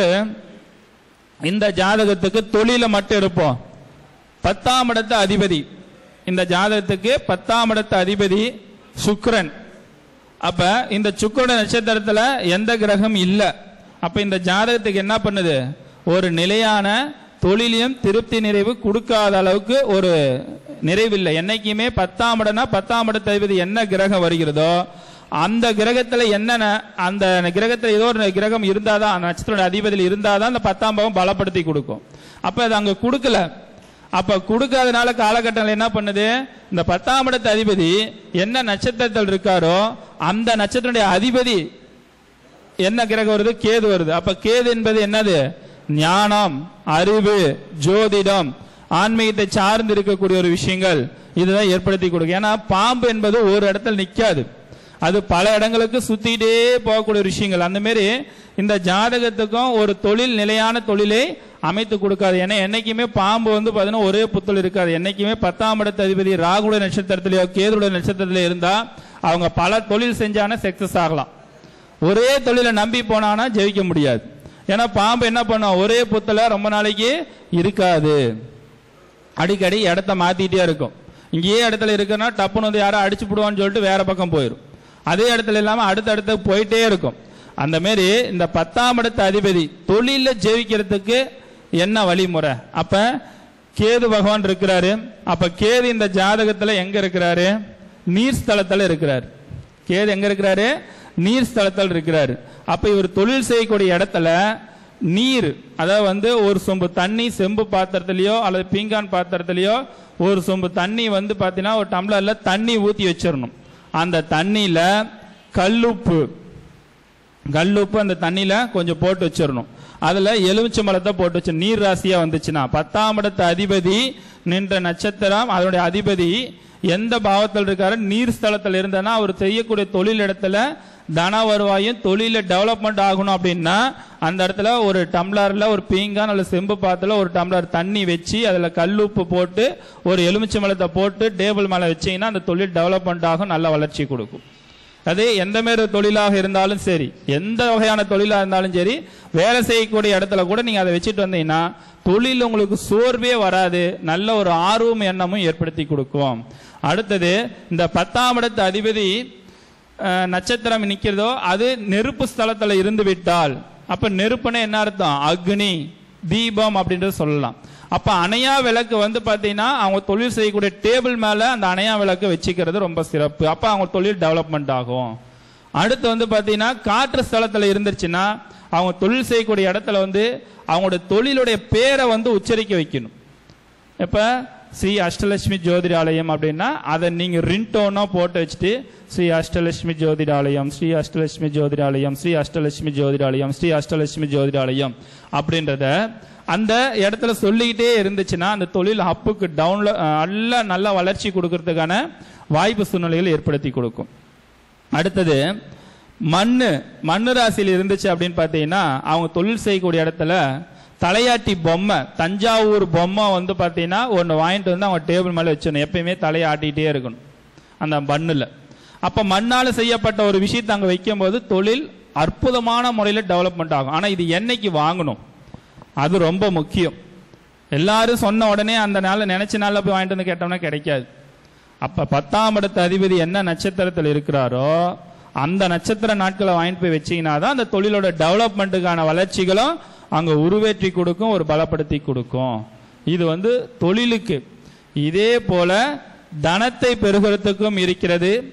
இந்த ஜாதகத்துக்கு தொழிலை மட்டும் எடுப்போம் பத்தாம் இடத்து அதிபதி இந்த ஜாதகத்துக்கு பத்தாம் இடத்து அதிபதி சுக்கிரன் அப்ப இந்த சுக்கிர நட்சத்திரத்துல எந்த கிரகம் இல்ல அப்ப இந்த ஜாதகத்துக்கு என்ன பண்ணுது ஒரு நிலையான தொழிலையும் திருப்தி நிறைவு கொடுக்காத அளவுக்கு ஒரு நிறைவில்லை என்னைக்குமே பத்தாம் இடம்னா பத்தாம் இடத்து அதிபதி என்ன கிரகம் வருகிறதோ அந்த கிரகத்துல என்ன அந்த கிரகத்துல ஏதோ ஒரு கிரகம் இருந்தாதான் அந்த நட்சத்திரோட அதிபதியில் இருந்தாதான் அந்த பத்தாம் பாவம் பலப்படுத்தி கொடுக்கும் அப்ப அது அங்க கொடுக்கல அப்ப கொடுக்காதனால காலகட்டங்கள் என்ன பண்ணுது இந்த பத்தாம் இடத்து அதிபதி என்ன நட்சத்திரத்தில் இருக்காரோ அந்த நட்சத்திரனுடைய அதிபதி என்ன கிரகம் வருது கேது வருது அப்ப கேது என்பது என்னது ஞானம் அறிவு ஜோதிடம் ஆன்மீகத்தை சார்ந்து இருக்கக்கூடிய ஒரு விஷயங்கள் இதுதான் ஏற்படுத்தி கொடுக்கும் ஏன்னா பாம்பு என்பது ஒரு இடத்துல நிக்காது அது பல இடங்களுக்கு சுத்திட்டே போகக்கூடிய ஒரு விஷயங்கள் அந்த மாதிரி இந்த ஜாதகத்துக்கும் ஒரு தொழில் நிலையான தொழிலை அமைத்து கொடுக்காது ஏன்னா என்னைக்குமே பாம்பு வந்து பாத்தீங்கன்னா ஒரே புத்தல் இருக்காது என்னைக்குமே பத்தாம் இடத்து அதிபதி ராகுட நட்சத்திரத்திலேயோ கேதுடைய நட்சத்திரத்திலேயோ இருந்தா அவங்க பல தொழில் செஞ்சானா சக்சஸ் ஆகலாம் ஒரே தொழிலை நம்பி போனானா ஜெயிக்க முடியாது ஏன்னா பாம்பு என்ன பண்ணும் ஒரே புத்தல ரொம்ப நாளைக்கு இருக்காது அடிக்கடி இடத்த மாத்திட்டே இருக்கும் இங்கேயே இடத்துல இருக்குன்னா டப்புன்னு வந்து யாரும் அடிச்சு போடுவான்னு சொல்லிட்டு வேற பக்கம் போயிடும் அதே இடத்துல இல்லாம அடுத்தடுத்து போயிட்டே இருக்கும் அந்த மாதிரி இந்த பத்தாம் இடத்து அதிபதி தொழில ஜெயிக்கிறதுக்கு என்ன வழிமுறை அப்ப கேது பகவான் இருக்கிறாரு அப்ப கேது இந்த ஜாதகத்துல எங்க இருக்கிறாரு நீர் ஸ்தலத்துல இருக்கிறாரு கேது எங்க இருக்கிறாரு நீர் ஸ்தலத்தில் இருக்கிறாரு அப்ப இவர் தொழில் செய்யக்கூடிய இடத்துல நீர் அதாவது வந்து ஒரு சொம்பு தண்ணி செம்பு பாத்திரத்திலயோ அல்லது பீங்கான் பாத்திரத்திலயோ ஒரு சொம்பு தண்ணி வந்து பாத்தீங்கன்னா ஒரு டம்ளர்ல தண்ணி ஊத்தி வச்சிடணும் அந்த தண்ணியில கல்லுப்பு கல்லுப்பு அந்த தண்ணியில கொஞ்சம் போட்டு வச்சிடணும் அதுல எலுமிச்சம்பழத்தை போட்டு வச்சு நீர் ராசியா வந்துச்சுன்னா பத்தாம் இடத்து அதிபதி நின்ற நட்சத்திரம் அதனுடைய அதிபதி எந்த பாவத்தில் இருக்காரு நீர் ஸ்தலத்தில் இருந்தனா அவர் செய்யக்கூடிய தொழில் இடத்துல தன வருவாயும் தொழில டெவலப்மெண்ட் ஆகணும் அப்படின்னா அந்த இடத்துல ஒரு டம்ளர்ல ஒரு பீங்கான் அல்லது செம்பு பாத்துல ஒரு டம்ளர் தண்ணி வச்சு அதுல கல்லுப்பு போட்டு ஒரு எலுமிச்சம்பழத்தை போட்டு டேபிள் மேல வச்சீங்கன்னா அந்த தொழில் டெவலப்மெண்ட் ஆகும் நல்ல வளர்ச்சி கொடுக்கும் அது எந்த மாரி தொழிலாக இருந்தாலும் சரி எந்த வகையான தொழிலா இருந்தாலும் சரி வேலை செய்யக்கூடிய இடத்துல கூட நீங்க அதை வச்சுட்டு வந்தீங்கன்னா தொழில் உங்களுக்கு சோர்வே வராது நல்ல ஒரு ஆர்வம் எண்ணமும் ஏற்படுத்தி கொடுக்கும் அடுத்தது இந்த பத்தாம் இடத்து அதிபதி அஹ், நட்சத்திரம் நிக்கிறதோ அது நெருப்பு ஸ்தலத்துல இருந்து விட்டால் அப்ப நெருப்புன்னு என்ன அர்த்தம் அக்னி தீபம் அப்படின்றது சொல்லலாம் அப்ப அணையா விளக்கு வந்து பாத்தீங்கன்னா அவங்க தொழில் செய்யக்கூடிய டேபிள் மேல அந்த அணையா விளக்கு வச்சுக்கிறது ரொம்ப சிறப்பு அப்ப அவங்க தொழில் டெவலப்மெண்ட் ஆகும் அடுத்து வந்து பாத்தீங்கன்னா காற்று ஸ்தலத்துல இருந்துச்சுன்னா அவங்க தொழில் செய்யக்கூடிய இடத்துல வந்து அவங்களோட தொழிலுடைய பேரை வந்து உச்சரிக்க வைக்கணும் இப்ப ஸ்ரீ அஷ்டலட்சுமி ஜோதிடாலயம் அப்படின்னா அதை நீங்க ரின்டோனா போட்டு வச்சுட்டு ஸ்ரீ அஷ்டலட்சுமி ஜோதிடாலயம் ஸ்ரீ அஷ்டலட்சுமி ஜோதிடாலயம் ஸ்ரீ அஷ்டலட்சுமி ஜோதிடாலயம் ஸ்ரீ அஷ்டலட்சுமி ஜோதிடாலயம் அப்படின்றத அந்த இடத்துல சொல்லிக்கிட்டே இருந்துச்சுன்னா அந்த தொழில் அப்புக்கு டவுன்ல நல்ல நல்ல வளர்ச்சி கொடுக்கறதுக்கான வாய்ப்பு சூழ்நிலைகள் ஏற்படுத்தி கொடுக்கும் அடுத்தது மண்ணு மண்ணு ராசியில் இருந்துச்சு அப்படின்னு பார்த்தீங்கன்னா அவங்க தொழில் செய்யக்கூடிய இடத்துல தலையாட்டி பொம்மை தஞ்சாவூர் பொம்மை வந்து பார்த்தீங்கன்னா ஒன்று வாங்கிட்டு வந்து அவங்க டேபிள் மேலே வச்சிடணும் எப்பயுமே தலையாட்டிகிட்டே இருக்கணும் அந்த மண்ணில் அப்போ மண்ணால் செய்யப்பட்ட ஒரு விஷயத்தை அங்கே வைக்கும்போது தொழில் அற்புதமான முறையில் டெவலப்மெண்ட் ஆகும் ஆனால் இது என்னைக்கு வாங்கணும் அது ரொம்ப முக்கியம் எல்லாரும் சொன்ன உடனே அந்த நாள் நினைச்ச நாள்ல போய் வாங்கிட்டு வந்து கேட்டோம்னா கிடைக்காது அப்ப பத்தாம் இடத்து அதிபதி என்ன நட்சத்திரத்தில் இருக்கிறாரோ அந்த நட்சத்திர நாட்களை வாங்கிட்டு போய் வச்சீங்கன்னா தான் அந்த தொழிலோட டெவலப்மெண்ட்டுக்கான வளர்ச்சிகளும் அங்க உருவேற்றி கொடுக்கும் ஒரு பலப்படுத்தி கொடுக்கும் இது வந்து தொழிலுக்கு இதே போல தனத்தை பெருகிறதுக்கும் இருக்கிறது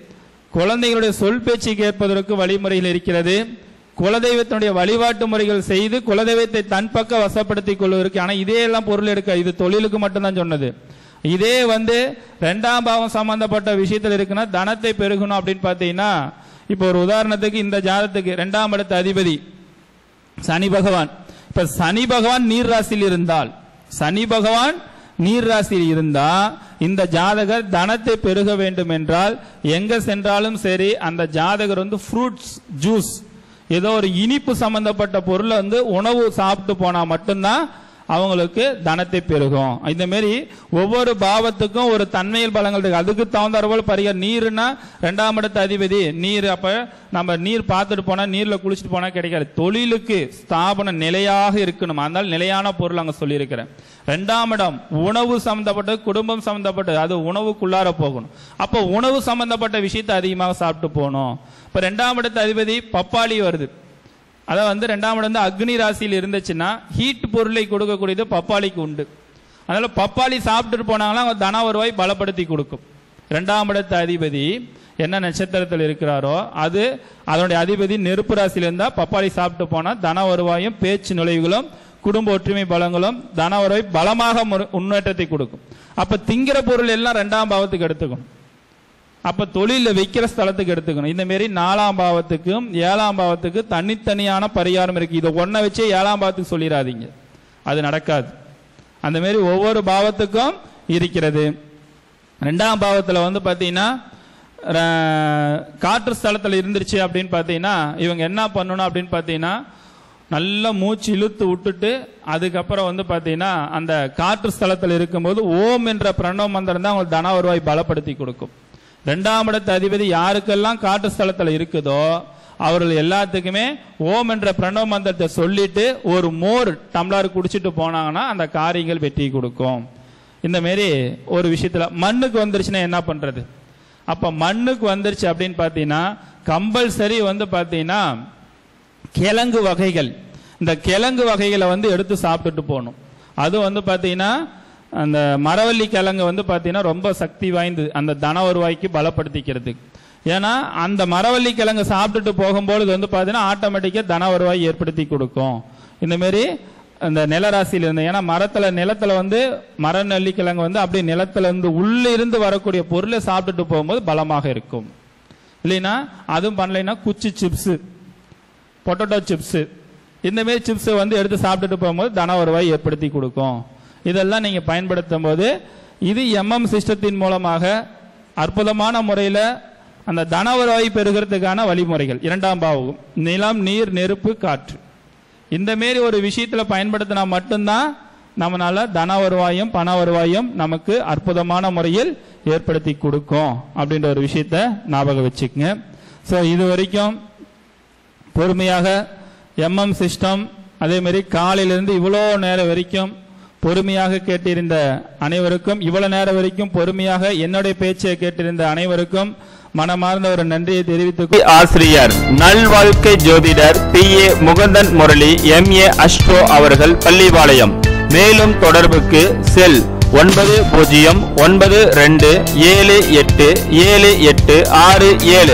குழந்தைகளுடைய சொல் பேச்சு கேட்பதற்கு வழிமுறைகள் இருக்கிறது குலதெய்வத்தினுடைய வழிபாட்டு முறைகள் செய்து குலதெய்வத்தை தன் பக்க வசப்படுத்திக் கொள்வதற்கு ஆனா இதே எல்லாம் பொருள் எடுக்க இது தொழிலுக்கு மட்டும்தான் சொன்னது இதே வந்து ரெண்டாம் பாவம் சம்பந்தப்பட்ட விஷயத்தில் இருக்குன்னா தனத்தை பெருகணும் அப்படின்னு பார்த்தீங்கன்னா இப்போ ஒரு உதாரணத்துக்கு இந்த ஜாதத்துக்கு ரெண்டாம் இடத்து அதிபதி சனி பகவான் இப்ப சனி பகவான் நீர் ராசியில் இருந்தால் சனி பகவான் நீர் ராசியில் இருந்தா இந்த ஜாதகர் தனத்தை பெருக வேண்டும் என்றால் எங்க சென்றாலும் சரி அந்த ஜாதகர் வந்து ஃப்ரூட்ஸ் ஜூஸ் ஏதோ ஒரு இனிப்பு சம்பந்தப்பட்ட பொருளை வந்து உணவு சாப்பிட்டு போனா மட்டும்தான் அவங்களுக்கு தனத்தை பெருகும் இந்த மாதிரி ஒவ்வொரு பாவத்துக்கும் ஒரு தன்மையில் பலங்கள் இருக்கு அதுக்கு தகுந்தாற் போல பரிகார நீர்னா ரெண்டாம் இடத்து அதிபதி நீர் அப்ப நம்ம நீர் பார்த்துட்டு போனா நீர்ல குளிச்சுட்டு போனா கிடைக்காது தொழிலுக்கு ஸ்தாபனம் நிலையாக இருக்கணும் அதனால நிலையான பொருள் அங்க சொல்லியிருக்கிறேன் ரெண்டாம் இடம் உணவு சம்பந்தப்பட்டது குடும்பம் சம்பந்தப்பட்டது அது உணவுக்குள்ளார போகணும் அப்போ உணவு சம்பந்தப்பட்ட விஷயத்தை அதிகமாக சாப்பிட்டு போகணும் இப்ப ரெண்டாம் இடத்து அதிபதி பப்பாளி வருது அதான் வந்து ரெண்டாம் இடம் வந்து அக்னி ராசியில் இருந்துச்சுன்னா ஹீட் பொருளை கொடுக்கக்கூடியது பப்பாளிக்கு உண்டு அதனால பப்பாளி சாப்பிட்டுட்டு போனாங்கன்னா அவங்க தன வருவாய் பலப்படுத்தி கொடுக்கும் ரெண்டாம் இடத்து அதிபதி என்ன நட்சத்திரத்தில் இருக்கிறாரோ அது அதனுடைய அதிபதி நெருப்பு ராசியில் இருந்தா பப்பாளி சாப்பிட்டு போனா தன வருவாயும் பேச்சு நுழைவுகளும் குடும்ப ஒற்றுமை பலங்களும் தன வருவாய் பலமாக முற- முன்னேற்றத்தை கொடுக்கும் அப்ப திங்கிற பொருள் எல்லாம் ரெண்டாம் பாவத்துக்கு எடுத்துக்கணும் அப்ப தொழில வைக்கிற ஸ்தலத்துக்கு எடுத்துக்கணும் இந்த மாதிரி நாலாம் பாவத்துக்கும் ஏழாம் பாவத்துக்கு தனித்தனியான பரிகாரம் இருக்கு இதை ஒன்ன வச்சே ஏழாம் பாவத்துக்கு சொல்லிடாதீங்க அது நடக்காது அந்த மாதிரி ஒவ்வொரு பாவத்துக்கும் இருக்கிறது ரெண்டாம் பாவத்துல வந்து பாத்தீங்கன்னா ர- காற்று ஸ்தலத்துல இருந்துருச்சு அப்படின்னு பாத்தீங்கன்னா இவங்க என்ன பண்ணணும் அப்படின்னு பாத்தீங்கன்னா நல்லா மூச்சு இழுத்து விட்டுட்டு அதுக்கப்புறம் வந்து பாத்தீங்கன்னா அந்த காற்று ஸ்தலத்தில் இருக்கும்போது ஓம் என்ற பிரணவ மந்திரம் தான் உங்களுக்கு தன வருவாய் பலப்படுத்தி கொடுக்கும் ரெண்டாம் இடத்து அதிபதி யாருக்கெல்லாம் காற்று ஸ்தலத்தில் இருக்குதோ அவர்கள் எல்லாத்துக்குமே ஓம் என்ற பிரணவ மந்திரத்தை சொல்லிட்டு ஒரு மோர் டம்ளர் குடிச்சிட்டு போனாங்கன்னா அந்த காரியங்கள் வெற்றி கொடுக்கும் இந்த மாரி ஒரு விஷயத்துல மண்ணுக்கு வந்துருச்சுன்னா என்ன பண்றது அப்ப மண்ணுக்கு வந்துருச்சு அப்படின்னு பார்த்தீங்கன்னா கம்பல்சரி வந்து பார்த்தீங்கன்னா கிழங்கு வகைகள் இந்த கிழங்கு வகைகளை வந்து எடுத்து சாப்பிட்டுட்டு போகணும் அது வந்து பார்த்தீங்கன்னா அந்த மரவள்ளி கிழங்கு வந்து பார்த்தீங்கன்னா ரொம்ப சக்தி வாய்ந்தது அந்த தன வருவாய்க்கு பலப்படுத்திக்கிறதுக்கு ஏன்னா அந்த மரவள்ளி கிழங்கு சாப்பிட்டுட்டு போகும்போது வந்து பார்த்தீங்கன்னா ஆட்டோமேட்டிக்காக தன வருவாய் ஏற்படுத்தி கொடுக்கும் இந்த மாதிரி அந்த நிலராசியில் இருந்து ஏன்னா மரத்துல நிலத்துல வந்து மர நெல்லிக்கிழங்கு வந்து அப்படியே நிலத்துல இருந்து உள்ள இருந்து வரக்கூடிய பொருளை சாப்பிட்டுட்டு போகும்போது பலமாக இருக்கும் இல்லைன்னா அதுவும் பண்ணலைன்னா குச்சி சிப்ஸ் பொட்டேட்டோ சிப்ஸ் இந்த மாதிரி சிப்ஸ் வந்து எடுத்து சாப்பிட்டுட்டு போகும்போது தன வருவாய் ஏற்படுத்தி கொடுக்கும் இதெல்லாம் நீங்க பயன்படுத்தும் போது இது எம்எம் சிஸ்டத்தின் மூலமாக அற்புதமான முறையில் அந்த தன வருவாய் பெறுகிறதுக்கான வழிமுறைகள் இரண்டாம் பாவம் நிலம் நீர் நெருப்பு காற்று இந்த மாரி ஒரு விஷயத்துல பயன்படுத்தினா மட்டும்தான் நம்மளால தன வருவாயும் பண வருவாயும் நமக்கு அற்புதமான முறையில் ஏற்படுத்தி கொடுக்கும் அப்படின்ற ஒரு விஷயத்த ஞாபகம் வச்சுக்கங்க ஸோ இது வரைக்கும் பொறுமையாக எம்எம் சிஸ்டம் அதே மாதிரி காலையிலிருந்து இவ்வளோ நேரம் வரைக்கும் பொறுமையாக கேட்டிருந்த அனைவருக்கும் இவ்வளவு நேரம் வரைக்கும் பொறுமையாக என்னுடைய பேச்சை கேட்டிருந்த அனைவருக்கும் மனமார்ந்த ஒரு நன்றியை தெரிவித்துக் ஆசிரியர் நல்வாழ்க்கை ஜோதிடர் B A Mukundan Murali M A astro அவர்கள் பள்ளிபாளையம் மேலும் தொடர்புக்கு செல் ஒன்பது பூஜ்ஜியம் ஒன்பது ரெண்டு ஏழு எட்டு ஏழு எட்டு ஆறு ஏழு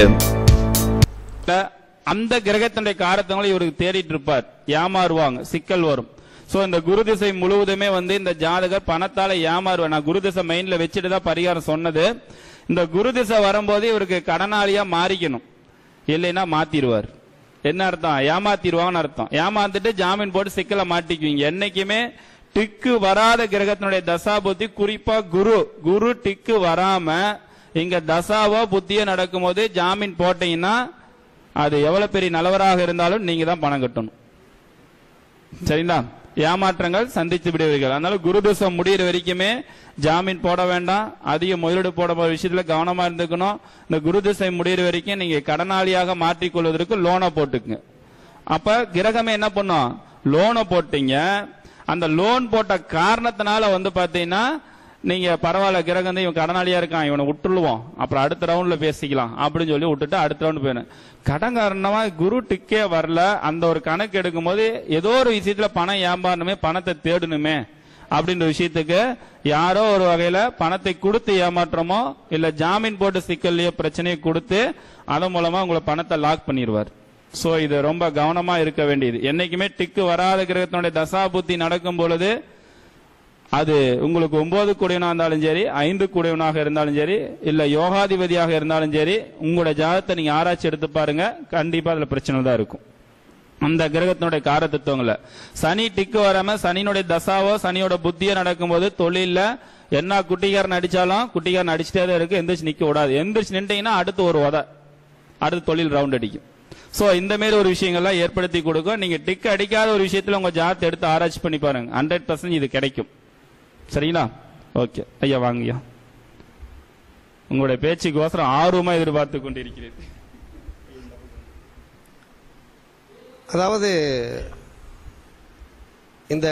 அந்த கிரகத்தினுடைய காரத்தங்களை இவருக்கு தேடிட்டு இருப்பார் ஏமாறுவாங்க சிக்கல் வரும் சோ இந்த குரு திசை முழுவதுமே வந்து இந்த ஜாதகர் பணத்தால ஏமாறுவார் நான் குரு திசை மைண்ட்ல வச்சுட்டு தான் பரிகாரம் சொன்னது இந்த குரு திசை வரும்போது இவருக்கு கடனாளியா மாறிக்கணும் இல்லைன்னா மாத்திருவார் என்ன அர்த்தம் ஏமாத்திடுவாங்கன்னு அர்த்தம் ஏமாந்துட்டு ஜாமீன் போட்டு சிக்கல மாட்டிக்குவீங்க என்னைக்குமே டிக்கு வராத கிரகத்தினுடைய தசா புத்தி குறிப்பா குரு குரு டிக்கு வராம இங்க தசாவோ புத்தியோ நடக்கும்போது ஜாமீன் போட்டீங்கன்னா அது எவ்வளவு பெரிய நல்லவராக இருந்தாலும் நீங்க தான் பணம் கட்டணும் சரிங்களா ஏமாற்றங்கள் சந்தித்து விடுவீர்கள் அதனால குரு தசம் முடியிற வரைக்குமே ஜாமீன் போட வேண்டாம் அதிக முதலீடு போட போற விஷயத்துல கவனமா இருந்துக்கணும் இந்த குரு திசை முடியிற வரைக்கும் நீங்க கடனாளியாக மாற்றிக்கொள்வதற்கு லோனை போட்டுக்குங்க அப்ப கிரகமே என்ன பண்ணும் லோனை போட்டீங்க அந்த லோன் போட்ட காரணத்தினால வந்து பாத்தீங்கன்னா நீங்க பரவாயில்ல கிரகம் வந்து இவன் கடனாளியா இருக்கான் இவனை விட்டுருவோம் அப்புறம் அடுத்த ரவுண்ட்ல பேசிக்கலாம் அப்படின்னு சொல்லி விட்டுட்டு அடுத்த ரவுண்ட் போயிடும் கடன் காரணமா குரு டிக்கே வரல அந்த ஒரு கணக்கு எடுக்கும்போது ஏதோ ஒரு விஷயத்துல பணம் ஏம்பாரணுமே பணத்தை தேடணுமே அப்படின்ற விஷயத்துக்கு யாரோ ஒரு வகையில பணத்தை கொடுத்து ஏமாற்றமோ இல்ல ஜாமீன் போட்டு சிக்கல்லையோ பிரச்சனையை கொடுத்து அதன் மூலமா உங்களை பணத்தை லாக் பண்ணிடுவார் சோ இது ரொம்ப கவனமா இருக்க வேண்டியது என்னைக்குமே டிக்கு வராத கிரகத்தினுடைய தசா புத்தி நடக்கும் பொழுது அது உங்களுக்கு ஒன்பது கூடியவனா இருந்தாலும் சரி ஐந்து கூடியவனாக இருந்தாலும் சரி இல்ல யோகாதிபதியாக இருந்தாலும் சரி உங்களோட ஜாதகத்தை நீங்க ஆராய்ச்சி எடுத்து பாருங்க கண்டிப்பா அதுல பிரச்சனை தான் இருக்கும் அந்த கிரகத்தினுடைய காரத்தத்துவங்கள சனி டிக்கு வராம சனியினுடைய தசாவோ சனியோட புத்தியோ நடக்கும்போது தொழில்ல என்ன குட்டிக்காரன் அடிச்சாலும் குட்டிக்காரன் அடிச்சுட்டே தான் இருக்கு எந்திரிச்சு நிக்க விடாது எந்திரிச்சு நின்றீங்கன்னா அடுத்து ஒரு உத அடுத்து தொழில் ரவுண்ட் அடிக்கும் சோ இந்த மாதிரி ஒரு விஷயங்கள்லாம் ஏற்படுத்தி கொடுக்கும் நீங்க டிக் அடிக்காத ஒரு விஷயத்துல உங்க ஜாதத்தை எடுத்து ஆராய்ச்சி பண்ணி பாருங்க ஹண்ட்ரட் இது கிடைக்கும் சரிங்களா ஓகே ஐயா வாங்கய்யா உங்களுடைய பேச்சுக்கோசரம் ஆர்வமா எதிர்பார்த்து கொண்டிருக்கிறேன் அதாவது இந்த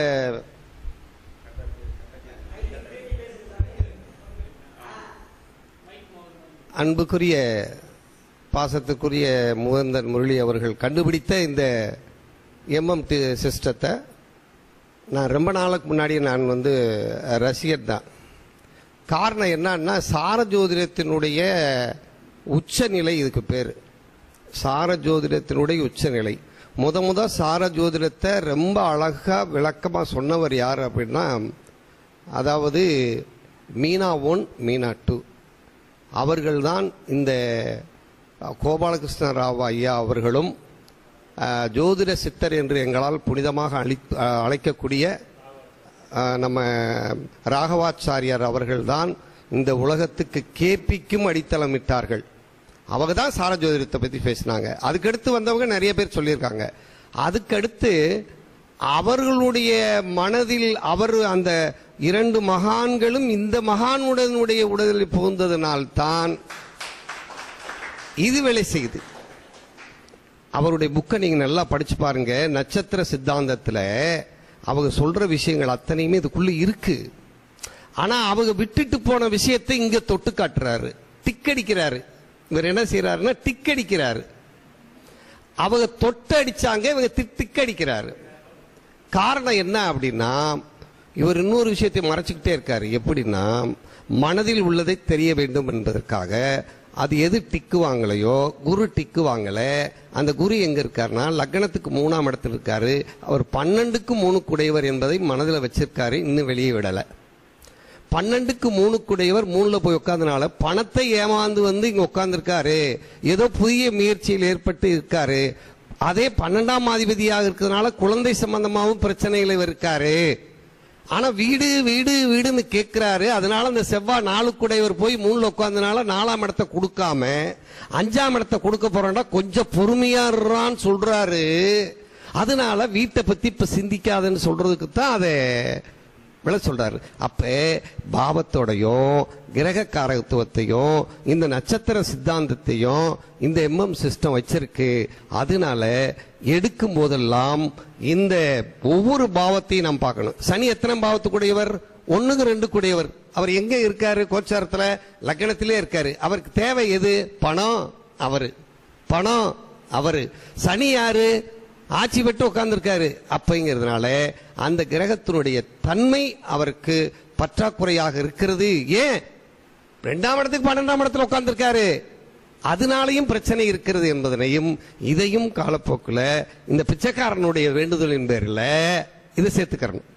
அன்புக்குரிய பாசத்துக்குரிய முகந்தன் முரளி அவர்கள் கண்டுபிடித்த இந்த எம்எம் சிஸ்டத்தை நான் ரொம்ப நாளுக்கு முன்னாடி நான் வந்து ரசிகர் தான் காரணம் என்னன்னா சார ஜோதிடத்தினுடைய உச்சநிலை இதுக்கு பேர் சார ஜோதிடத்தினுடைய உச்சநிலை முத முத சார ஜோதிடத்தை ரொம்ப அழகா விளக்கமா சொன்னவர் யார் அப்படின்னா அதாவது மீனா ஒன் மீனா டூ அவர்கள்தான் இந்த கோபாலகிருஷ்ண ராவ் ஐயா அவர்களும் அஹ், ஜோதிட சித்தர் என்று எங்களால் புனிதமாக அழி அஹ், அழைக்கக்கூடிய அஹ், நம்ம ராகவாச்சாரியார் அவர்கள்தான் இந்த உலகத்துக்கு கேபிக்கும் அடித்தளமிட்டார்கள் அவங்க தான் சார ஜோதிடத்தை பத்தி பேசினாங்க அதுக்கடுத்து வந்தவங்க நிறைய பேர் சொல்லியிருக்காங்க அதுக்கடுத்து அவர்களுடைய மனதில் அவர் அந்த இரண்டு மகான்களும் இந்த மகானுடனுடைய உடலில் புகுந்ததனால்தான் இது வேலை செய்யுது அவருடைய புக்கை நீங்க நல்லா படிச்சு பாருங்க நட்சத்திர சித்தாந்தத்துல அவங்க சொல்ற விஷயங்கள் அத்தனையுமே இதுக்குள்ள இருக்கு ஆனா அவங்க விட்டுட்டு போன விஷயத்தை இங்க தொட்டு காட்டுறாரு டிக்கடிக்கிறாரு இவர் என்ன செய்யறாருன்னா டிக்கடிக்கிறாரு அவங்க தொட்டு அடிச்சாங்க இவங்க தி- திக்கடிக்கிறாரு காரணம் என்ன அப்படின்னா இவர் இன்னொரு விஷயத்தை மறைச்சுக்கிட்டே இருக்காரு எப்படின்னா மனதில் உள்ளதை தெரிய வேண்டும் என்பதற்காக அது எது டிக்கு வாங்கலையோ குரு டிக்கு வாங்கல அந்த குரு எங்க இருக்காருன்னா லக்னத்துக்கு மூணாம் இடத்துல இருக்காரு அவர் பன்னெண்டுக்கு மூணு குடையவர் என்பதை மனதில் வச்சிருக்காரு இன்னும் வெளியே விடல பன்னெண்டுக்கு மூணு குடையவர் மூணுல போய் உட்கார்ந்தனால பணத்தை ஏமாந்து வந்து இங்க உட்கார்ந்துருக்காரு ஏதோ புதிய முயற்சியில் ஏற்பட்டு இருக்காரு அதே பன்னெண்டாம் அதிபதியாக இருக்கிறதுனால குழந்தை சம்பந்தமாவும் பிரச்சனைகள் இவர் இருக்காரு ஆனா வீடு வீடு வீடுன்னு கேட்கிறாரு அதனால அந்த செவ்வாய் நாலு குடையவர் போய் மூணுல உட்கார்ந்தனால நாலாம் இடத்தை கொடுக்காம அஞ்சாம் இடத்தை கொடுக்க போறோம்னா கொஞ்சம் பொறுமையா இருறான்னு சொல்றாரு அதனால வீட்டை பத்தி இப்ப சிந்திக்காதன்னு சொல்றதுக்கு தான் அதை விளை சொல்றாரு அப்ப பாவத்தோடையும் கிரக காரகத்துவத்தையும் இந்த நட்சத்திர சித்தாந்தத்தையும் இந்த எம்எம் சிஸ்டம் வச்சிருக்கு அதனால எடுக்கும் போதெல்லாம் இந்த ஒவ்வொரு பாவத்தையும் நாம் பார்க்கணும் சனி எத்தனை பாவத்துக்குடையவர் ஒண்ணுக்கு ரெண்டு கூடியவர் அவர் எங்க இருக்காரு கோச்சாரத்துல லக்னத்திலே இருக்காரு அவருக்கு தேவை எது பணம் அவரு பணம் அவரு சனி யாரு ஆட்சி பெற்று உட்கார்ந்துருக்காரு அப்படிங்கிறதுனால அந்த கிரகத்தினுடைய தன்மை அவருக்கு பற்றாக்குறையாக இருக்கிறது ஏன் ரெண்டாம் இடத்துக்கு பன்னெண்டாம் இடத்துல உட்கார்ந்துருக்காரு அதனாலையும் பிரச்சனை இருக்கிறது என்பதனையும் இதையும் காலப்போக்குல இந்த பிச்சைக்காரனுடைய வேண்டுதலின் பேரில் இதை சேர்த்துக்கிறணும்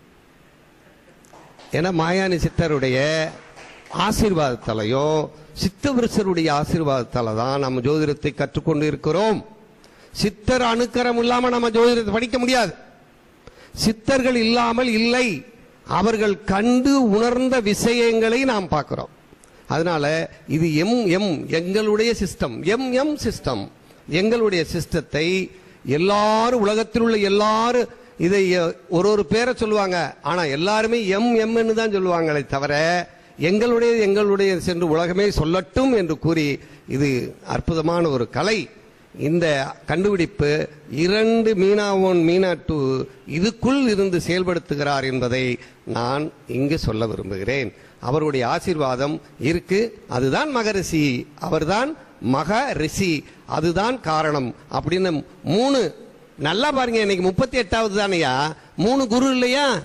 ஏன்னா மாயாணி சித்தருடைய ஆசீர்வாதத்தாலையோ சித்தவிருஷருடைய ஆசீர்வாதத்தால தான் நம்ம ஜோதிடத்தை கற்றுக்கொண்டு இருக்கிறோம் சித்தர் அணுக்கரம் இல்லாம நம்ம ஜோதிடத்தை படிக்க முடியாது சித்தர்கள் இல்லாமல் இல்லை அவர்கள் கண்டு உணர்ந்த விஷயங்களை நாம் பார்க்கிறோம் அதனால இது எம் எம் எங்களுடைய சிஸ்டம் எம் எம் சிஸ்டம் எங்களுடைய சிஸ்டத்தை எல்லாரும் உலகத்தில் உள்ள எல்லாரும் இதை அஹ், ஒரு ஒரு பேரை சொல்லுவாங்க ஆனா எல்லாருமே எம் எம்னு தான் சொல்லுவாங்களே தவிர எங்களுடைய எங்களுடைய சென்று உலகமே சொல்லட்டும் என்று கூறி இது அற்புதமான ஒரு கலை இந்த கண்டுபிடிப்பு இரண்டு மீனா ஒன் மீனா டூ இதுக்குள் இருந்து செயல்படுத்துகிறார் என்பதை நான் இங்கு சொல்ல விரும்புகிறேன் அவருடைய ஆசீர்வாதம் இருக்கு அதுதான் மகரிஷி அவர்தான் மக ரிஷி அதுதான் காரணம் அப்படின்னு மூணு நல்லா பாருங்க இன்னைக்கு முப்பத்தி எட்டாவது தானையா மூணு குரு இல்லையா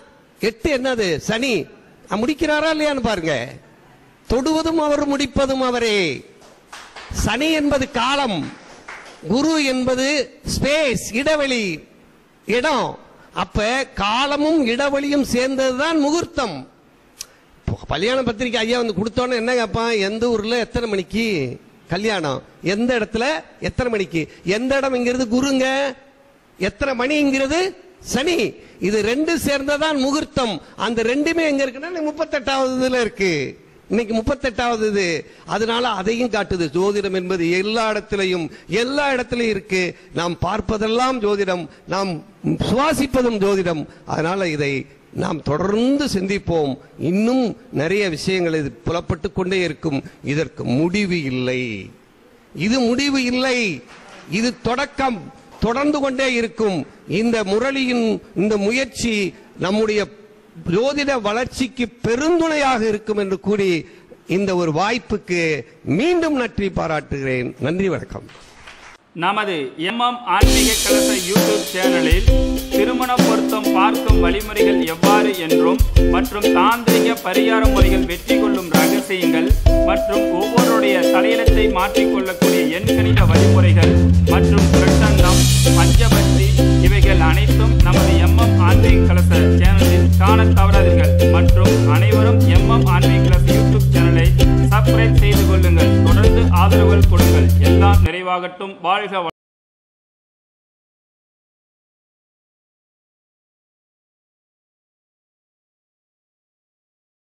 எட்டு என்னது சனி அஹ், முடிக்கிறாரா இல்லையான்னு பாருங்க தொடுவதும் அவர் முடிப்பதும் அவரே சனி என்பது காலம் குரு என்பது ஸ்பேஸ் இடைவெளி இடம் அப்ப காலமும் இடைவெளியும் சேர்ந்ததுதான் முகூர்த்தம் இப்போ கல்யாண பத்திரிக்கை ஐயா வந்து கொடுத்தோன்னே என்ன கேட்பான் எந்த ஊர்ல எத்தனை மணிக்கு கல்யாணம் எந்த இடத்துல எத்தனை மணிக்கு எந்த இடம்ங்கிறது குருங்க எத்தனை மணிங்கிறது சனி இது ரெண்டு சேர்ந்ததான் முகூர்த்தம் அந்த ரெண்டுமே எங்க இருக்குன்னா முப்பத்தெட்டாவது இதுல இருக்கு இன்னைக்கு முப்பத்தெட்டாவது இது அதனால அதையும் காட்டுது ஜோதிடம் என்பது எல்லா இடத்திலையும் எல்லா இடத்திலையும் இருக்கு நாம் பார்ப்பதெல்லாம் ஜோதிடம் நாம் சுவாசிப்பதும் ஜோதிடம் அதனால இதை நாம் தொடர்ந்து சிந்திப்போம் இன்னும் நிறைய விஷயங்கள் இது புலப்பட்டு கொண்டே இருக்கும் இதற்கு முடிவு இல்லை இது முடிவு இல்லை இது தொடக்கம் தொடர்ந்து கொண்டே இருக்கும் இந்த முரளியின் இந்த முயற்சி நம்முடைய ஜோதிட வளர்ச்சிக்கு பெருந்துணையாக இருக்கும் என்று கூறி இந்த ஒரு வாய்ப்புக்கு மீண்டும் நன்றி பாராட்டுகிறேன் நன்றி வணக்கம் நமது எம்எம் ஆன்மீக கலச யூடியூப் சேனலில் திருமண பொருத்தம் பார்க்கும் வழிமுறைகள் எவ்வாறு என்றும் மற்றும் தாந்திரிக பரிகார முறைகள் வெற்றி கொள்ளும் ரகசியங்கள் மற்றும் ஒவ்வொருடைய தலையிலத்தை மாற்றிக்கொள்ளக்கூடிய எண்கணித வழிமுறைகள் மற்றும் பிரசங்கம் பஞ்சபட்சி இவைகள் அனைத்தும் நமது எம்எம் ஆன்மீக கலச சேனலில் காண தவறாதீர்கள் மற்றும் அனைவரும் எம்எம் ஆன்மீக கலச யூடியூப் சேனலை சப்ஸ்கிரைப் செய்து கொள்ளுங்கள் தொடர்ந்து ஆதரவுகள் கொடுங்கள் எல்லாம் நிறைவாகட்டும் வாழ்க வள-